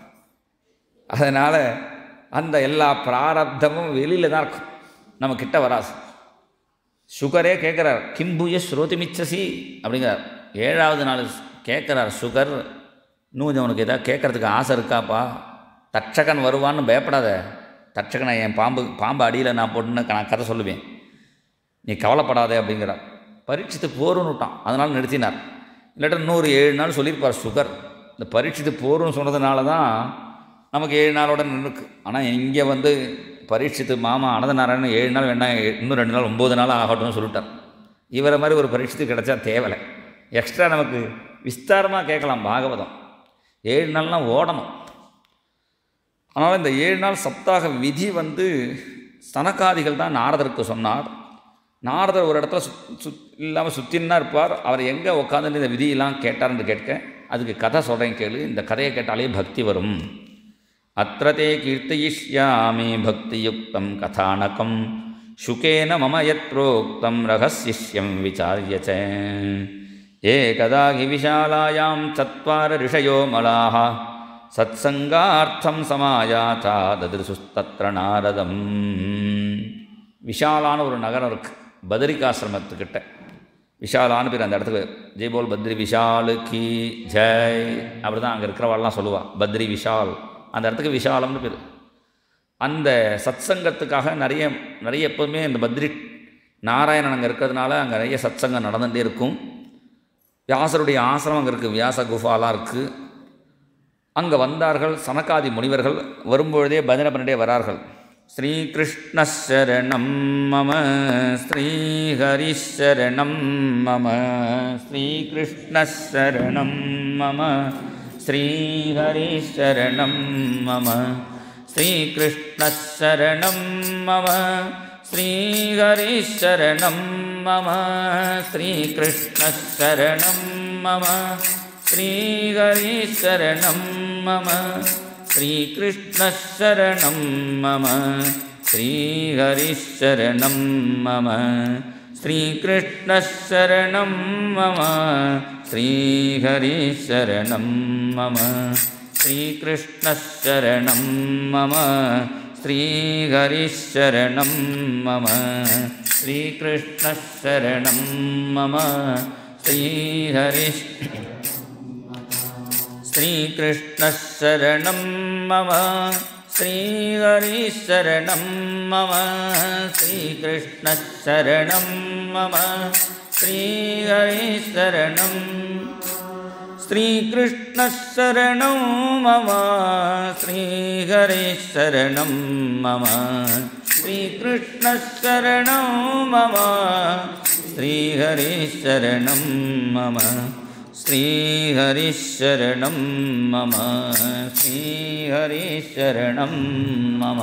A: அதனால் அந்த எல்லா பிராரப்தமும் வெளியில் தான் இருக்கும் நம்ம கிட்ட வராது சுகரே கேட்குறார் கிம்புய ஸ்ரோதிமிச்சசி அப்படிங்கிறார் ஏழாவது நாள் கேட்குறார் சுகர் இன்னும் கொஞ்சம் உனக்கு எதாவது கேட்குறதுக்கு ஆசை இருக்காப்பா தட்சகன் வருவான்னு பயப்படாத தட்சகனை என் பாம்பு பாம்பு அடியில் நான் போட்டுன்னு நான் கதை சொல்லுவேன் நீ கவலைப்படாதே அப்படிங்கிறார் பரீட்சித்து போருன்னு விட்டான் அதனால் நிறுத்தினார் இல்லாட்டா இன்னொரு ஏழு நாள் சொல்லியிருப்பார் சுகர் இந்த பரீட்சித்து போருன்னு சொன்னதுனால தான் நமக்கு ஏழு நாளோட நின்றுக்கு ஆனால் இங்கே வந்து பரீட்சித்து மாமா அனந்தநாராயணன் ஏழு நாள் வேணா இன்னும் ரெண்டு நாள் ஒம்பது நாள் ஆகட்டும்னு சொல்லிட்டார் இவரை மாதிரி ஒரு பரீட்சித்து கிடச்சா தேவலை எக்ஸ்ட்ரா நமக்கு விஸ்தாரமாக கேட்கலாம் பாகவதம் ஏழு நாள்லாம் ஓடணும் ஆனால் இந்த ஏழு நாள் சப்தாக விதி வந்து சனகாதிகள் தான் நாரதருக்கு சொன்னார் நாரதர் ஒரு இடத்துல சுத் சுத் இல்லாமல் சுற்றின்னா இருப்பார் அவர் எங்கே உட்காந்துட்டு இந்த விதியெல்லாம் கேட்டார்னு கேட்க அதுக்கு கதை சொல்கிறேன் கேளு இந்த கதையை கேட்டாலே பக்தி வரும் அத்திரதே கீர்த்தயிஷ்யாமி பக்தியுக்தம் கதானகம் சுகேன மம யத் புரோக்தம் ரகசிஷ்யம் விசாரிய ச ஏகதா ஹி விஷாலாயாம் சத்வார ரிஷயோ மலாः சத்சங்கார்த்தம் சமாயாதா ததிருசுஸ்தத்ர நாரதம் விஷாலான ஒரு நகரம் இருக்குது பத்ரிகாசிரமத்துக்கிட்ட விஷாலான்னு பேர் அந்த இடத்துக்கு ஜெய் போல் பத்ரி விஷாலு கி ஜெய் அப்படி தான் அங்கே இருக்கிறவாள்லாம் சொல்லுவாள் பத்ரி விஷால் அந்த இடத்துக்கு விஷாலம்னு பேர் அந்த சத்சங்கத்துக்காக நிறைய நிறைய எப்போதுமே இந்த பத்ரி நாராயணன் அங்கே இருக்கிறதுனால அங்கே நிறைய சத்சங்கம் நடந்துகிட்டே இருக்கும் வியாசருடைய ஆசிரமம் அங்கே இருக்குது வியாச குஃபாலாம் இருக்குது அங்கே வந்தார்கள் சனகாதி முனிவர்கள் வரும்பொழுதே பஜனை பண்ணிட்டே வரார்கள் ஸ்ரீகிருஷ்ணரணம் மம ஸ்ரீஹரிஷரணம் மம ஸ்ரீகிருஷ்ணரணம் மம ஸ்ரீஹரிஷரணம் மம ஸ்ரீகிருஷ்ணரணம் மம ஸ்ரீஹரிஷரணம் மம ஸ்ரீகிருஷ்ணரணம் மம श्रीहरिशरणं मम श्रीकृष्णशरणं मम श्रीहरिशरणं मम श्रीकृष्णशरणं मम श्रीहरिशरणं मम श्रीकृष्णशरणं मम श्रीहरिशरणं मम श्रीकृष्णशरणं मम श्रीहरिः श्रीकृष्णशरणं मम श्रीहरिशरणं मम श्रीकृष्णशरणं मम श्रीहरिशरणं श्रीकृष्णशरणं मम श्रीहरिशरणं मम श्रीकृष्णशरणं मम श्रीहरिशरणं मम श्रीहरिशरणं मम श्रीहरिशरणं मम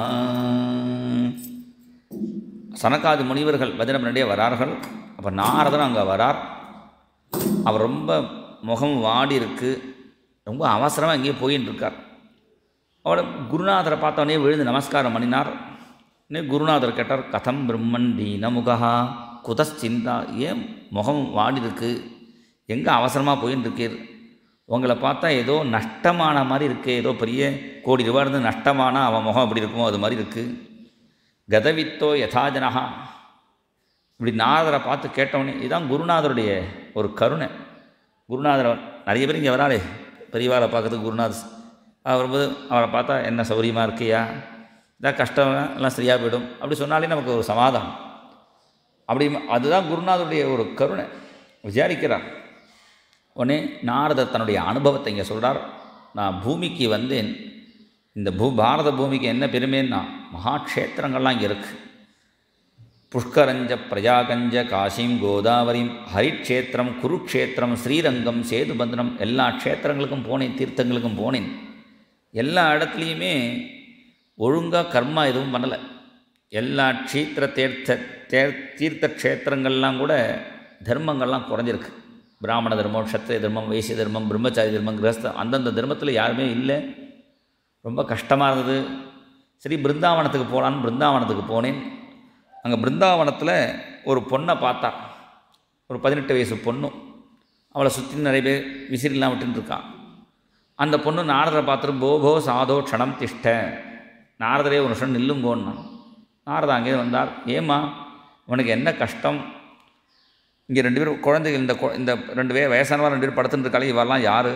A: சனகாதி முனிவர்கள் பஜனை பண்ணிட்டே வரார்கள் அப்போ நாரதன் அங்கே வரார் அவர் ரொம்ப முகம் வாடி இருக்கு ரொம்ப அவசரமாக எங்கேயோ போயின்னு இருக்கார் அவரை குருநாதரை பார்த்தோன்னே விழுந்து நமஸ்காரம் பண்ணினார் இன்னும் குருநாதர் கேட்டார் கதம் பிரம்மன் தீனமுகா குதச்சிந்தா ஏன் முகம் வாடி இருக்கு எங்கே அவசரமாக போயின்னு இருக்கீர் உங்களை பார்த்தா ஏதோ நஷ்டமான மாதிரி இருக்குது ஏதோ பெரிய கோடி ரூபா இருந்து நஷ்டமானா அவன் முகம் எப்படி இருக்குமோ அது மாதிரி இருக்குது கதவித்தோ யதாஜனஹா இப்படி நாரதரை பார்த்து கேட்டவனே இதுதான் குருநாதருடைய ஒரு கருணை குருநாதர் நிறைய பேர் இங்கே வராளே பெரியவாளை பார்க்கறதுக்கு குருநாத் அவர் வரும்போது அவரை பார்த்தா என்ன சௌரியமாக இருக்கியா இதான் கஷ்டம் எல்லாம் சரியாக போயிடும் அப்படி சொன்னாலே நமக்கு ஒரு சமாதானம் அப்படி அதுதான் குருநாதருடைய ஒரு கருணை விசாரிக்கிறார் உடனே நாரதர் தன்னுடைய அனுபவத்தை இங்கே சொல்கிறார் நான் பூமிக்கு வந்தேன் இந்த பூ பாரத பூமிக்கு என்ன பெருமைன்னா மகாக்ஷேத்திரங்கள்லாம் இங்கே இருக்குது புஷ்கரஞ்ச பிரஜாகஞ்ச காசிம் கோதாவரியும் ஹரிக்ஷேத்திரம் குருக்ஷேத்திரம் ஸ்ரீரங்கம் சேதுபந்தனம் எல்லா க்ஷேத்திரங்களுக்கும் போனேன் தீர்த்தங்களுக்கும் போனேன் எல்லா இடத்துலையுமே ஒழுங்காக கர்மா எதுவும் பண்ணலை எல்லா க்ஷீத்திர தீர்த்த தேர் தீர்த்த க்ஷேத்திரங்கள்லாம் கூட தர்மங்கள்லாம் குறைஞ்சிருக்கு பிராமண தர்மம் க்ஷத்திரிய தர்மம் வைசிய தர்மம் பிரம்மச்சாரி தர்மம் கிரஸ்தம் அந்தந்த தர்மத்தில் யாருமே இல்லை ரொம்ப கஷ்டமாக இருந்தது சரி பிருந்தாவனத்துக்கு போகலான்னு பிருந்தாவனத்துக்கு போனேன் அங்கே பிருந்தாவனத்தில் ஒரு பொண்ணை பார்த்தா ஒரு பதினெட்டு வயசு பொண்ணு அவளை சுற்றி நிறைய பேர் விசிறிலாம் விட்டுன்னு இருக்கான் அந்த பொண்ணு நாரதரை பார்த்துட்டு போகோ சாதோ க்ஷணம் திஷ்ட நாரதரே ஒரு நிமிஷம் நில்லுங்கோன்னா நாரதா அங்கே வந்தார் ஏம்மா உனக்கு என்ன கஷ்டம் இங்கே ரெண்டு பேரும் குழந்தைகள் இந்த கொ- இந்த ரெண்டு பேர் வயசானவா ரெண்டு பேர் படுத்துட்டு இருக்காளே இவெல்லாம் யார்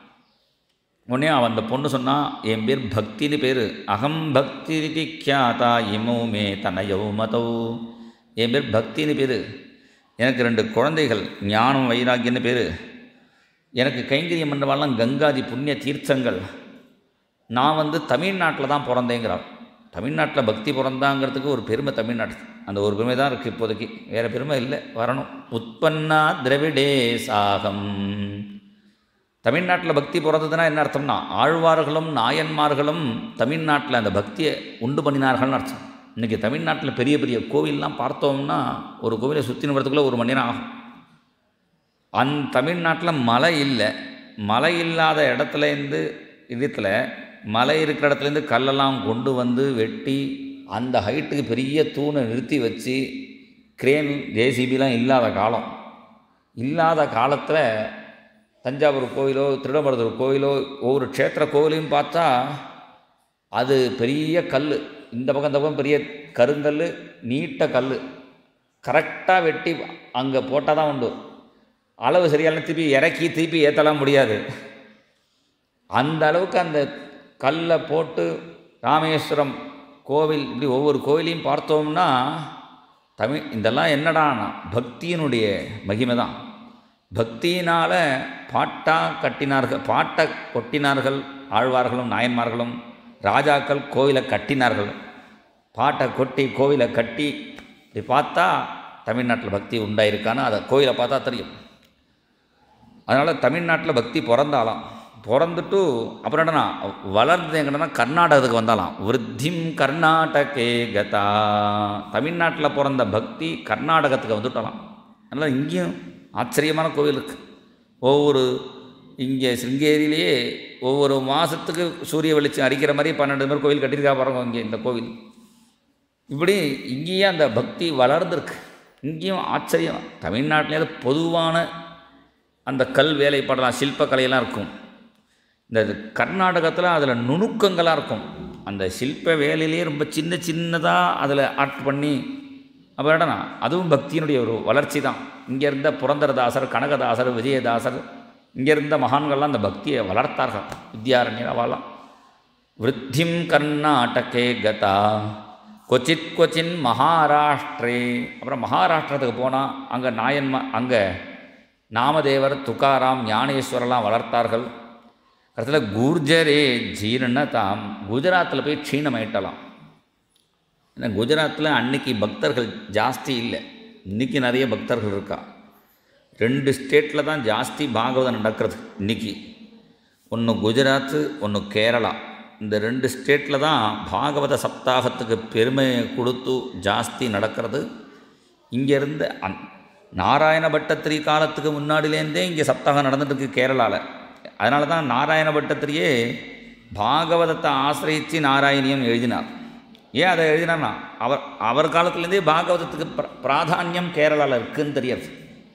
A: உடனே அவன் அந்த பொண்ணு சொன்னா என் பேர் பக்தின்னு பேர் அகம் பக்தி கியாதா இமோ மே தனயோ மதோ என் பேர் பக்தின்னு பேர் எனக்கு ரெண்டு குழந்தைகள் ஞானம் வைராக்கியன்னு பேர் எனக்கு கைங்கரியம் பண்ணுவாலாம் கங்காதி புண்ணிய தீர்த்தங்கள் நான் வந்து தமிழ்நாட்டில் தான் பிறந்தேங்கிறார் தமிழ்நாட்டில் பக்தி பிறந்தாங்கிறதுக்கு ஒரு பெருமை தமிழ்நாட்டு அந்த ஒரு பெருமை தான் இருக்குது இப்போதைக்கு வேறு பெருமை இல்லை வரணும் உற்பன்னா திரவிடே சாகம் தமிழ்நாட்டில் பக்தி பிறந்ததுன்னா என்ன அர்த்தம்னா ஆழ்வார்களும் நாயன்மார்களும் தமிழ்நாட்டில் அந்த பக்தியை உண்டு பண்ணினார்கள்னு அர்த்தம் இன்றைக்கி தமிழ்நாட்டில் பெரிய பெரிய கோவில்லாம் பார்த்தோம்னா ஒரு கோவிலை சுற்றின்னு வரதுக்குள்ளே ஒரு மணி நேரம் ஆகும் அந் தமிழ்நாட்டில் மலை இல்லை மலை இல்லாத இடத்துலேருந்து இடத்துல மலை இருக்கிற இடத்துலேருந்து கல்லெல்லாம் கொண்டு வந்து வெட்டி அந்த ஹைட்டுக்கு பெரிய தூணை நிறுத்தி வச்சு கிரேன் ஜேசிபிலாம் இல்லாத காலம் இல்லாத காலத்தில் தஞ்சாவூர் கோயிலோ திருடமருதூர் கோயிலோ ஒவ்வொரு க்ஷேத்திர கோவிலையும் பார்த்தா அது பெரிய கல் இந்த பக்கம் இந்த பக்கம் பெரிய கருங்கல் நீட்ட கல் கரெக்டாக வெட்டி அங்கே போட்டால் தான் உண்டு அளவு சரியான திருப்பி இறக்கி திருப்பி ஏற்றலாம் முடியாது அந்த அளவுக்கு அந்த கல்லை போட்டு ராமேஸ்வரம் கோவில் இப்படி ஒவ்வொரு கோவிலையும் பார்த்தோம்னா தமிழ் இதெல்லாம் என்னடானா பக்தியினுடைய மகிமை தான் பக்தியினால் பாட்டாக கட்டினார்கள் பாட்டை கொட்டினார்கள் ஆழ்வார்களும் நாயன்மார்களும் ராஜாக்கள் கோவிலை கட்டினார்கள் பாட்டை கொட்டி கோவிலை கட்டி இப்படி பார்த்தா தமிழ்நாட்டில் பக்தி உண்டாயிருக்கான்னு அதை கோவிலை பார்த்தா தெரியும் அதனால் தமிழ்நாட்டில் பக்தி பிறந்தாலாம் பிறந்துட்டு அப்புறம் என்னன்னா வளர்ந்து எங்கன்னா கர்நாடகத்துக்கு வந்தாலாம் விருத்திம் கர்நாடகே கதா தமிழ்நாட்டில் பிறந்த பக்தி கர்நாடகத்துக்கு வந்துட்டலாம் அதனால் இங்கேயும் ஆச்சரியமான கோவில் இருக்குது ஒவ்வொரு இங்கே சிருங்கேரியிலேயே ஒவ்வொரு மாதத்துக்கு சூரிய வெளிச்சம் அடிக்கிற மாதிரி பன்னெண்டு பேர் கோவில் கட்டியிருக்கா பாருங்க இங்கே இந்த கோவில் இப்படி இங்கேயே அந்த பக்தி வளர்ந்துருக்கு இங்கேயும் ஆச்சரியம் தமிழ்நாட்டிலே பொதுவான அந்த கல் வேலைப்பாடலாம் சில்பக்கலையெல்லாம் இருக்கும் இந்த கர்நாடகத்தில் அதில் நுணுக்கங்களாக இருக்கும் அந்த சில்ப வேலையிலேயே ரொம்ப சின்ன சின்னதாக அதில் ஆர்ட் பண்ணி அப்புறம் என்னன்னா அதுவும் பக்தியினுடைய ஒரு வளர்ச்சி தான் இங்கே இருந்த புரந்தரதாசர் கனகதாசர் விஜயதாசர் இங்கே இருந்த மகான்கள்லாம் அந்த பக்தியை வளர்த்தார்கள் வித்யாரண்யர் அவெல்லாம் விருத்திம் கர்நாடகே கதா கொச்சித் கொச்சின் மகாராஷ்டிரே அப்புறம் மகாராஷ்டிரத்துக்கு போனால் அங்கே நாயன்மா அங்கே நாமதேவர் துக்காராம் ஞானேஸ்வரெல்லாம் வளர்த்தார்கள் கடைசியில் குர்ஜரே ஜீரணதாம் குஜராத்தில் போய் க்ஷீணமாயிட்டலாம் ஏன்னா குஜராத்தில் அன்னைக்கு பக்தர்கள் ஜாஸ்தி இல்லை இன்றைக்கி நிறைய பக்தர்கள் இருக்கா ரெண்டு ஸ்டேட்டில் தான் ஜாஸ்தி பாகவதம் நடக்கிறது இன்றைக்கி ஒன்று குஜராத்து ஒன்று கேரளா இந்த ரெண்டு ஸ்டேட்டில் தான் பாகவத சப்தாகத்துக்கு பெருமை கொடுத்து ஜாஸ்தி நடக்கிறது இங்கேருந்து அந் நாராயண பட்டத்திரி காலத்துக்கு முன்னாடிலேருந்தே இங்கே சப்தாகம் நடந்துட்டுருக்கு கேரளாவில் அதனால தான் நாராயண பட்டத்திரியே பாகவதத்தை ஆசிரியத்து நாராயணியம் எழுதினார் ஏன் அதை எழுதினார்னா அவர் அவர் காலத்துலேருந்தே பாகவதத்துக்கு பிர பிராதானியம் கேரளாவில் இருக்குன்னு தெரியாது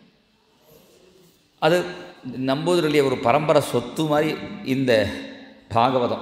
A: அது நம்பூதிரிலே ஒரு பரம்பரை சொத்து மாதிரி இந்த பாகவதம்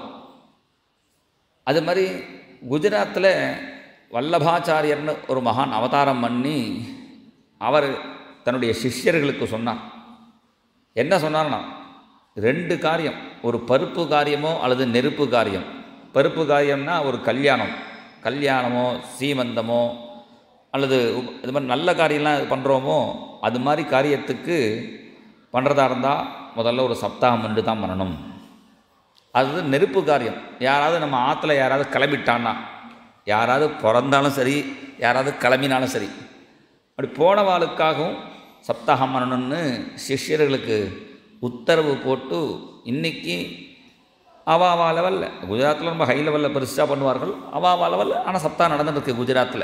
A: அது மாதிரி குஜராத்தில் வல்லபாச்சாரியர்னு ஒரு மகான் அவதாரம் பண்ணி அவர் தன்னுடைய சிஷ்யர்களுக்கு சொன்னார் என்ன சொன்னார்னா ரெண்டு காரியம் ஒரு பருப்பு காரியமோ அல்லது நெருப்பு காரியம் பருப்பு காரியம்னா ஒரு கல்யாணம் கல்யாணமோ சீமந்தமோ அல்லது உப்- இது மாதிரி நல்ல காரியம்லாம் பண்ணுறோமோ அது மாதிரி காரியத்துக்கு பண்ணுறதா இருந்தால் முதல்ல ஒரு சப்தாகம் பண்ணி தான் பண்ணணும் அது நெருப்பு காரியம் யாராவது நம்ம ஆற்றுல யாராவது கிளம்பிட்டான்னா யாராவது பிறந்தாலும் சரி யாராவது கிளம்பினாலும் சரி அப்படி போனவாளுக்காகவும் சப்தாகம் பண்ணணும்னு சிஷ்யர்களுக்கு உத்தரவு போட்டு இன்னைக்கு அவாவா லெவலில் குஜராத்தில் ரொம்ப ஹை லெவலில் பெருசாக பண்ணுவார்கள் அவாவா லெவலில் ஆனால் சப்தா நடந்துருக்கு குஜராத்தில்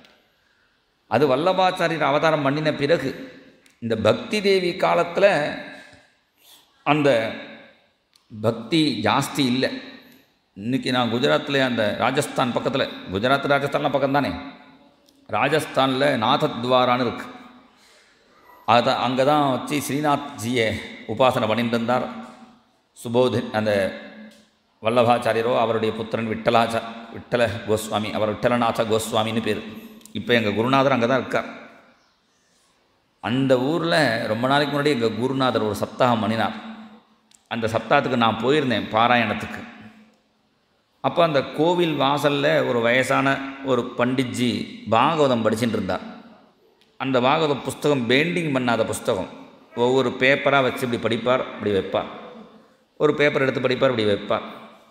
A: அது வல்லபாச்சாரியர் அவதாரம் பண்ணின பிறகு இந்த பக்தி தேவி காலத்தில் அந்த பக்தி ஜாஸ்தி இல்லை இன்றைக்கி நான் குஜராத்தில் அந்த ராஜஸ்தான் பக்கத்தில் குஜராத் ராஜஸ்தான்லாம் பக்கம் தானே ராஜஸ்தானில் நாதத்வாரான்னு இருக்கு அதான் அங்கே தான் வச்சு ஸ்ரீநாத்ஜியை உபாசனை பண்ணிட்டு இருந்தார் சுபோதி அந்த வல்லபாச்சாரியரோ அவருடைய புத்திரன் விட்டலாச்சா விட்டல கோஸ்வாமி அவர் விட்டலநாச்ச கோஸ்வாமின்னு பேர் இப்போ எங்கள் குருநாதர் அங்கே தான் இருக்கார் அந்த ஊரில் ரொம்ப நாளைக்கு முன்னாடி எங்கள் குருநாதர் ஒரு சப்தாகம் பண்ணினார் அந்த சப்தாகத்துக்கு நான் போயிருந்தேன் பாராயணத்துக்கு அப்போ அந்த கோவில் வாசலில் ஒரு வயசான ஒரு பண்டிட்ஜி பாகவதம் படிச்சுட்டு இருந்தார் அந்த பாகவத புஸ்தகம் பெயிண்டிங் பண்ணாத புஸ்தகம் ஒவ்வொரு பேப்பராக வச்சு இப்படி படிப்பார் இப்படி வைப்பார் ஒரு பேப்பர் எடுத்து படிப்பார் இப்படி வைப்பார்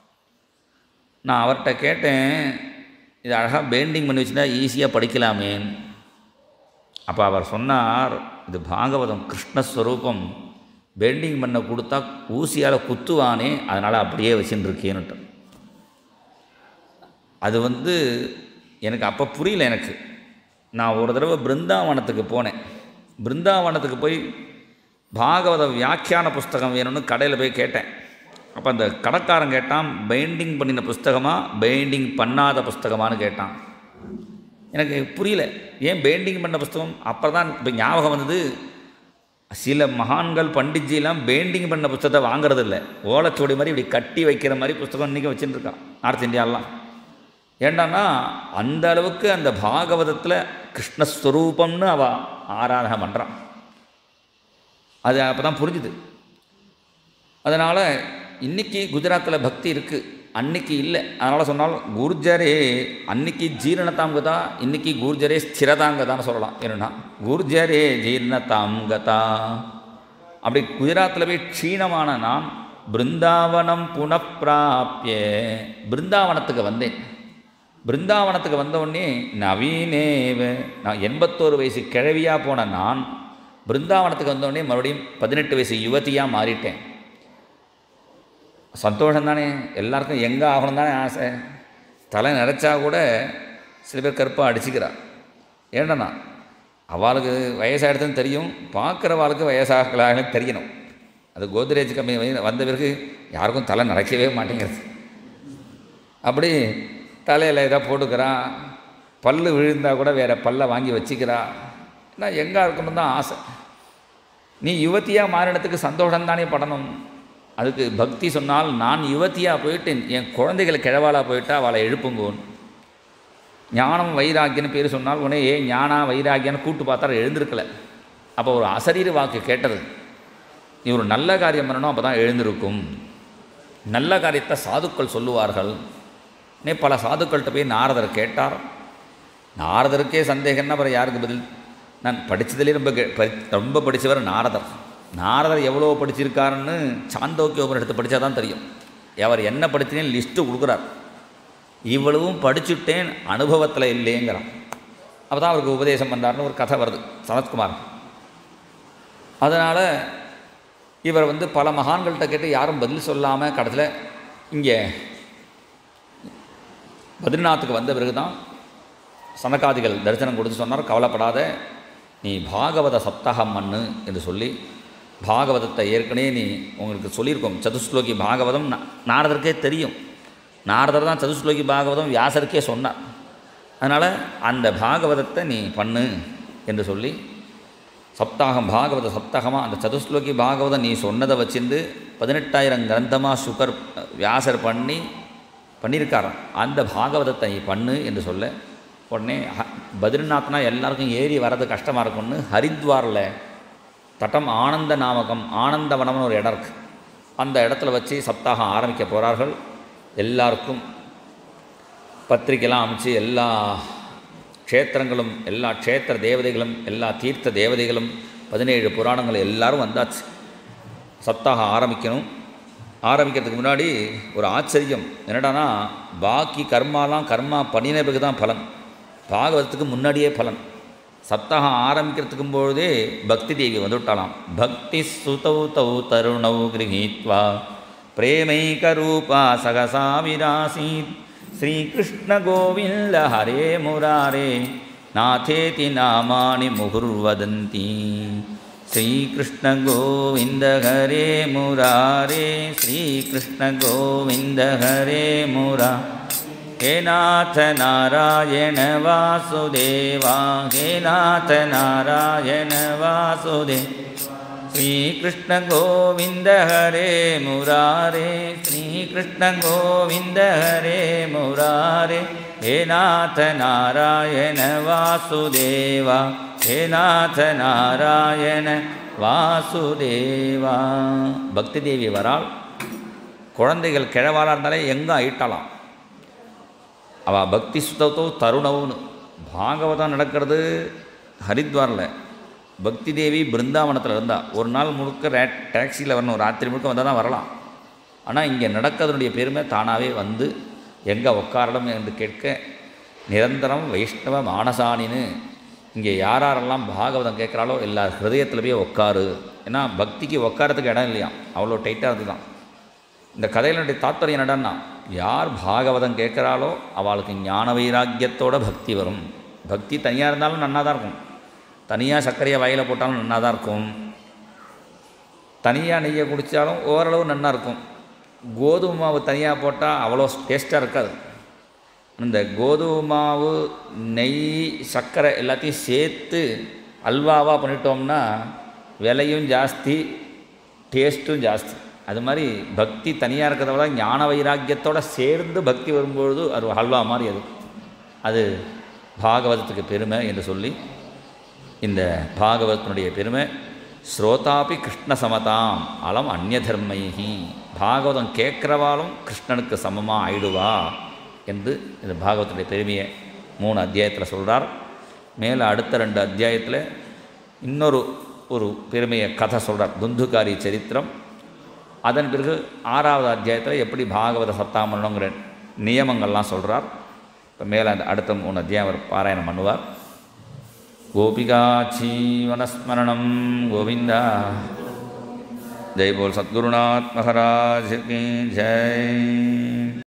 A: நான் அவர்கிட்ட கேட்டேன் இது அழகாக பெயிண்டிங் பண்ணி வச்சுட்டா ஈஸியாக படிக்கலாமேன்னு அப்போ அவர் சொன்னார் இது பாகவதம் கிருஷ்ணஸ்வரூபம் பெண்டிங் பண்ண கொடுத்தா ஊசியால் குத்துவானே அதனால் அப்படியே வச்சுட்டு இருக்கேன்னுட்டு அது வந்து எனக்கு அப்போ புரியல எனக்கு நான் ஒரு தடவை பிருந்தாவனத்துக்கு போனேன் பிருந்தாவனத்துக்கு போய் பாகவத வியாக்கியான புஸ்தகம் வேணும்னு கடையில் போய் கேட்டேன் அப்போ அந்த கடைக்காரன் கேட்டான் பெயிண்டிங் பண்ணின புஸ்தகமா பெயிண்டிங் பண்ணாத புஸ்தகமான்னு கேட்டான் எனக்கு புரியல ஏன் பெயிண்டிங் பண்ண புஸ்தகம் அப்புறம் தான் இப்போ ஞாபகம் வந்தது சில மகான்கள் பண்டிட்ஜிலாம் பெயிண்டிங் பண்ண புஸ்தகத்தை வாங்குறது இல்லை ஓலைச்சுவடி மாதிரி இப்படி கட்டி வைக்கிற மாதிரி புஸ்தகம் இன்றைக்கி வச்சுட்டு இருக்கான் நார்த் இந்தியாலாம் ஏண்டான்னா அந்த அளவுக்கு அந்த பாகவதத்தில் கிருஷ்ணஸ்வரூபம்னு அவ ஆராதனை பண்ணுறான் அது அப்போ தான் புரிஞ்சுது அதனால் இன்றைக்கி குஜராத்தில் பக்தி இருக்குது அன்னைக்கு இல்லை அதனால் சொன்னாலும் குர்ஜரே அன்னைக்கு ஜீரணதாங்கதா இன்னைக்கு குர்ஜரே ஸ்திரதாங்கதான்னு சொல்லலாம் என்னன்னா குர்ஜரே ஜீரணதாங்கதா அப்படி குஜராத்தில் போய் க்ஷீணமான நாம் பிருந்தாவனம் புனப்பிராப்பிய பிருந்தாவனத்துக்கு வந்தேன் பிருந்தாவனத்துக்கு வந்த உடனே நவீனேவ நான் எண்பத்தோரு வயசு கிழவியாக போன நான் பிருந்தாவனத்துக்கு வந்த உடனே மறுபடியும் பதினெட்டு வயசு யுவதியாக மாறிட்டேன் சந்தோஷம் தானே எல்லாருக்கும் எங்கே ஆகணும் தானே ஆசை தலை நிறச்சா கூட சில பேர் கருப்பாக அடிச்சுக்கிறா ஏண்டனா அவளுக்கு வயசாகிடுதுன்னு தெரியும் பார்க்குறவாளுக்கு வயசாகலான்னு தெரியணும் அது கோத்ரேஜ் கம்பெனி வந்து- வந்த பிறகு யாருக்கும் தலை நடக்கவே மாட்டேங்கிறது அப்படி தலையில் ஏதோ போட்டுக்கிறான் பல்லு விழுந்தா கூட வேறு பல்லை வாங்கி வச்சுக்கிறா நான் எங்கே இருக்கணும் தான் ஆசை நீ யுவதியாக மாறினத்துக்கு சந்தோஷம் தானே படணும் அதுக்கு பக்தி சொன்னால் நான் யுவதியாக போயிட்டு என் குழந்தைகள் கிழவாளாக போயிட்டா அவளை எழுப்புங்கோன்னு ஞானம் வைராக்கியன்னு பேர் சொன்னால் உடனே ஏ ஞானா வைராக்கியன்னு கூட்டு பார்த்தா எழுந்திருக்கல அப்போ ஒரு அசரீர வாக்கு கேட்டது நீ ஒரு நல்ல காரியம் பண்ணணும் அப்போ தான் எழுந்திருக்கும் நல்ல காரியத்தை சாதுக்கள் சொல்லுவார்கள் நே பல சாதுக்கள்கிட்ட போய் நாரதர் கேட்டார் நாரதருக்கே சந்தேகம்னா அப்புறம் யாருக்கு பதில் நான் படித்ததுலேயே ரொம்ப கே- பரி- ரொம்ப படித்தவர் நாரதர் நாரதர் எவ்வளோ படிச்சிருக்காருன்னு சாந்தோக்கிய உபனிடத்தை படித்தா தான் தெரியும் அவர் என்ன படித்தேன்னு லிஸ்ட்டு கொடுக்குறார் இவ்வளவும் படிச்சுட்டேன் அனுபவத்தில் இல்லைங்கிறான் அப்போ தான் அவருக்கு உபதேசம் பண்ணார்னு ஒரு கதை வருது சனத்குமார் அதனால் இவர் வந்து பல மகான்கள்கிட்ட கேட்டு யாரும் பதில் சொல்லாமல் கடைசியில் இங்கே பத்ரிநாத்துக்கு வந்த பிறகு தான் சனகாதிகள் தரிசனம் கொடுத்து சொன்னார் கவலைப்படாத நீ பாகவத சப்தகம் மண்ணு என்று சொல்லி பாகவதத்தை ஏற்கனவே நீ உங்களுக்கு சொல்லியிருக்கோம் சதுஸ்லோகி பாகவதம் நா- நாரதருக்கே தெரியும் நாரதர் தான் சதுஸ்லோகி பாகவதம் வியாசருக்கே சொன்னார் அதனால் அந்த பாகவதத்தை நீ பண்ணு என்று சொல்லி சப்தாகம் பாகவத சப்தகமாக அந்த சதுஸ்லோகி பாகவதம் நீ சொன்னதை வச்சிருந்து பதினெட்டாயிரம் கிரந்தமாக சுகர் வியாசர் பண்ணி பண்ணியிருக்காராம் அந்த பாகவதத்தை நீ பண்ணு என்று சொல்ல உடனே ஹ- பத்ரிநாத்னா எல்லாருக்கும் ஏறி வர்றது கஷ்டமாக இருக்கும்னு ஹரித்வாரில் தட்டம் ஆனந்த நாமகம் ஆனந்தவனம்னு ஒரு இடம் இருக்குது அந்த இடத்துல வச்சு சப்தாகம் ஆரம்பிக்க போகிறார்கள் எல்லாருக்கும் பத்திரிக்கைலாம் அமைச்சு எல்லா க்ஷேத்திரங்களும் எல்லா க்ஷேத்திர தேவதைகளும் எல்லா தீர்த்த தேவதைகளும் பதினேழு புராணங்கள் எல்லாரும் வந்தாச்சு சப்தாகம் ஆரம்பிக்கணும் ஆரம்பிக்கிறதுக்கு முன்னாடி ஒரு ஆச்சரியம் என்னடானா பாக்கி கர்மாலாம் கர்மா பண்ணின பிறகு தான் பலன் பாகவதத்துக்கு முன்னாடியே பலன் சப்தாகம் ஆரம்பிக்கிறதுக்கும் பொழுதே பக்தி தேவி வந்துவிட்டாலாம் பக்தி சுதௌ தௌ தருணௌ கிரகீத்வா பிரேமைகரூபா சகசா விராசீத் ஸ்ரீகிருஷ்ண கோவிந்த ஹரே முராரே நாதேதி நாமானி முகுர்வதந்தி ஸ்ரீகிருஷ்ண கோவிந்த ஹரே முராரே ஸ்ரீகிருஷ்ண கோவிந்த ஹரே முரா ஹே நாத நாராயண வாசுதேவா ஹே நாத நாராயண வாசுதே ஸ்ரீகிருஷ்ண கோவிந்த ஹரே முராரே ஸ்ரீகிருஷ்ண கோவிந்த ஹரே முராரே ஹே நாத நாராயண வாசுதேவா ஹே நாத நாராயண வாசுதேவா பக்தி தேவி வராள் குழந்தைகள் கிழவாளாக இருந்தாலே எங்கே ஆயிட்டாலாம் அவள் பக்தி சுத்தத்தோ தருணவுன்னு பாகவதம் நடக்கிறது ஹரித்வாரில் பக்தி தேவி பிருந்தாவனத்தில் இருந்தா ஒரு நாள் முழுக்க ரே டாக்ஸியில் வரணும் ராத்திரி முழுக்க வந்தால் தான் வரலாம் ஆனால் இங்கே நடக்கிறதுனுடைய பெருமை தானாகவே வந்து எங்கே உட்காரணும் என்று கேட்க நிரந்தரம் வைஷ்ணவ மானசானின்னு இங்கே யார் யாரெல்லாம் பாகவதம் கேட்குறாளோ எல்லா ஹிருதயத்தில் போய் உட்காரு ஏன்னா பக்திக்கு உட்காரத்துக்கு இடம் இல்லையாம் அவ்வளோ டைட்டாக இருந்துதான் இந்த கதையினுடைய தாத்பரியம் என்னடான்னா யார் பாகவதம் கேட்குறாளோ அவளுக்கு ஞான வைராக்கியத்தோட பக்தி வரும் பக்தி தனியாக இருந்தாலும் நன்னா தான் இருக்கும் தனியாக சர்க்கரையை வாயில் போட்டாலும் நன்னா தான் இருக்கும் தனியாக நெய்யை குடித்தாலும் ஓரளவு நன்னா இருக்கும் கோதுமை மாவு தனியாக போட்டால் அவ்வளோ டேஸ்ட்டாக இருக்காது இந்த கோதுமை மாவு நெய் சர்க்கரை எல்லாத்தையும் சேர்த்து அல்வாவாக பண்ணிட்டோம்னா விலையும் ஜாஸ்தி டேஸ்ட்டும் ஜாஸ்தி அது மாதிரி பக்தி தனியாக இருக்கிறத விட ஞான வைராக்கியத்தோட சேர்ந்து பக்தி வரும்பொழுது அது ஒரு ஹல்வா மாதிரி அது அது பாகவதத்துக்கு பெருமை என்று சொல்லி இந்த பாகவதத்தினுடைய பெருமை ஸ்ரோதாபி கிருஷ்ண சமதாம் அலம் அந்நிய தர்மைஹி பாகவதம் கேட்குறவாலும் கிருஷ்ணனுக்கு சமமாக ஆயிடுவா என்று இந்த பாகவதத்துடைய பெருமையை மூணு அத்தியாயத்தில் சொல்கிறார் மேலே அடுத்த ரெண்டு அத்தியாயத்தில் இன்னொரு ஒரு பெருமையை கதை சொல்கிறார் துந்துகாரி சரித்திரம் அதன் பிறகு ஆறாவது அத்தியாயத்தில் எப்படி பாகவத சப்தாகம் பண்ணணுங்கிற நியமங்கள்லாம் சொல்கிறார் இப்போ மேலே அந்த அடுத்த மூணு அத்தியாயம் அவர் பாராயணம் பண்ணுவார் கோபிகா ஜீவனஸ்மரணம் கோவிந்தா ஜெய் போல் சத்குருநாத் மகராஜ் கி ஜெய்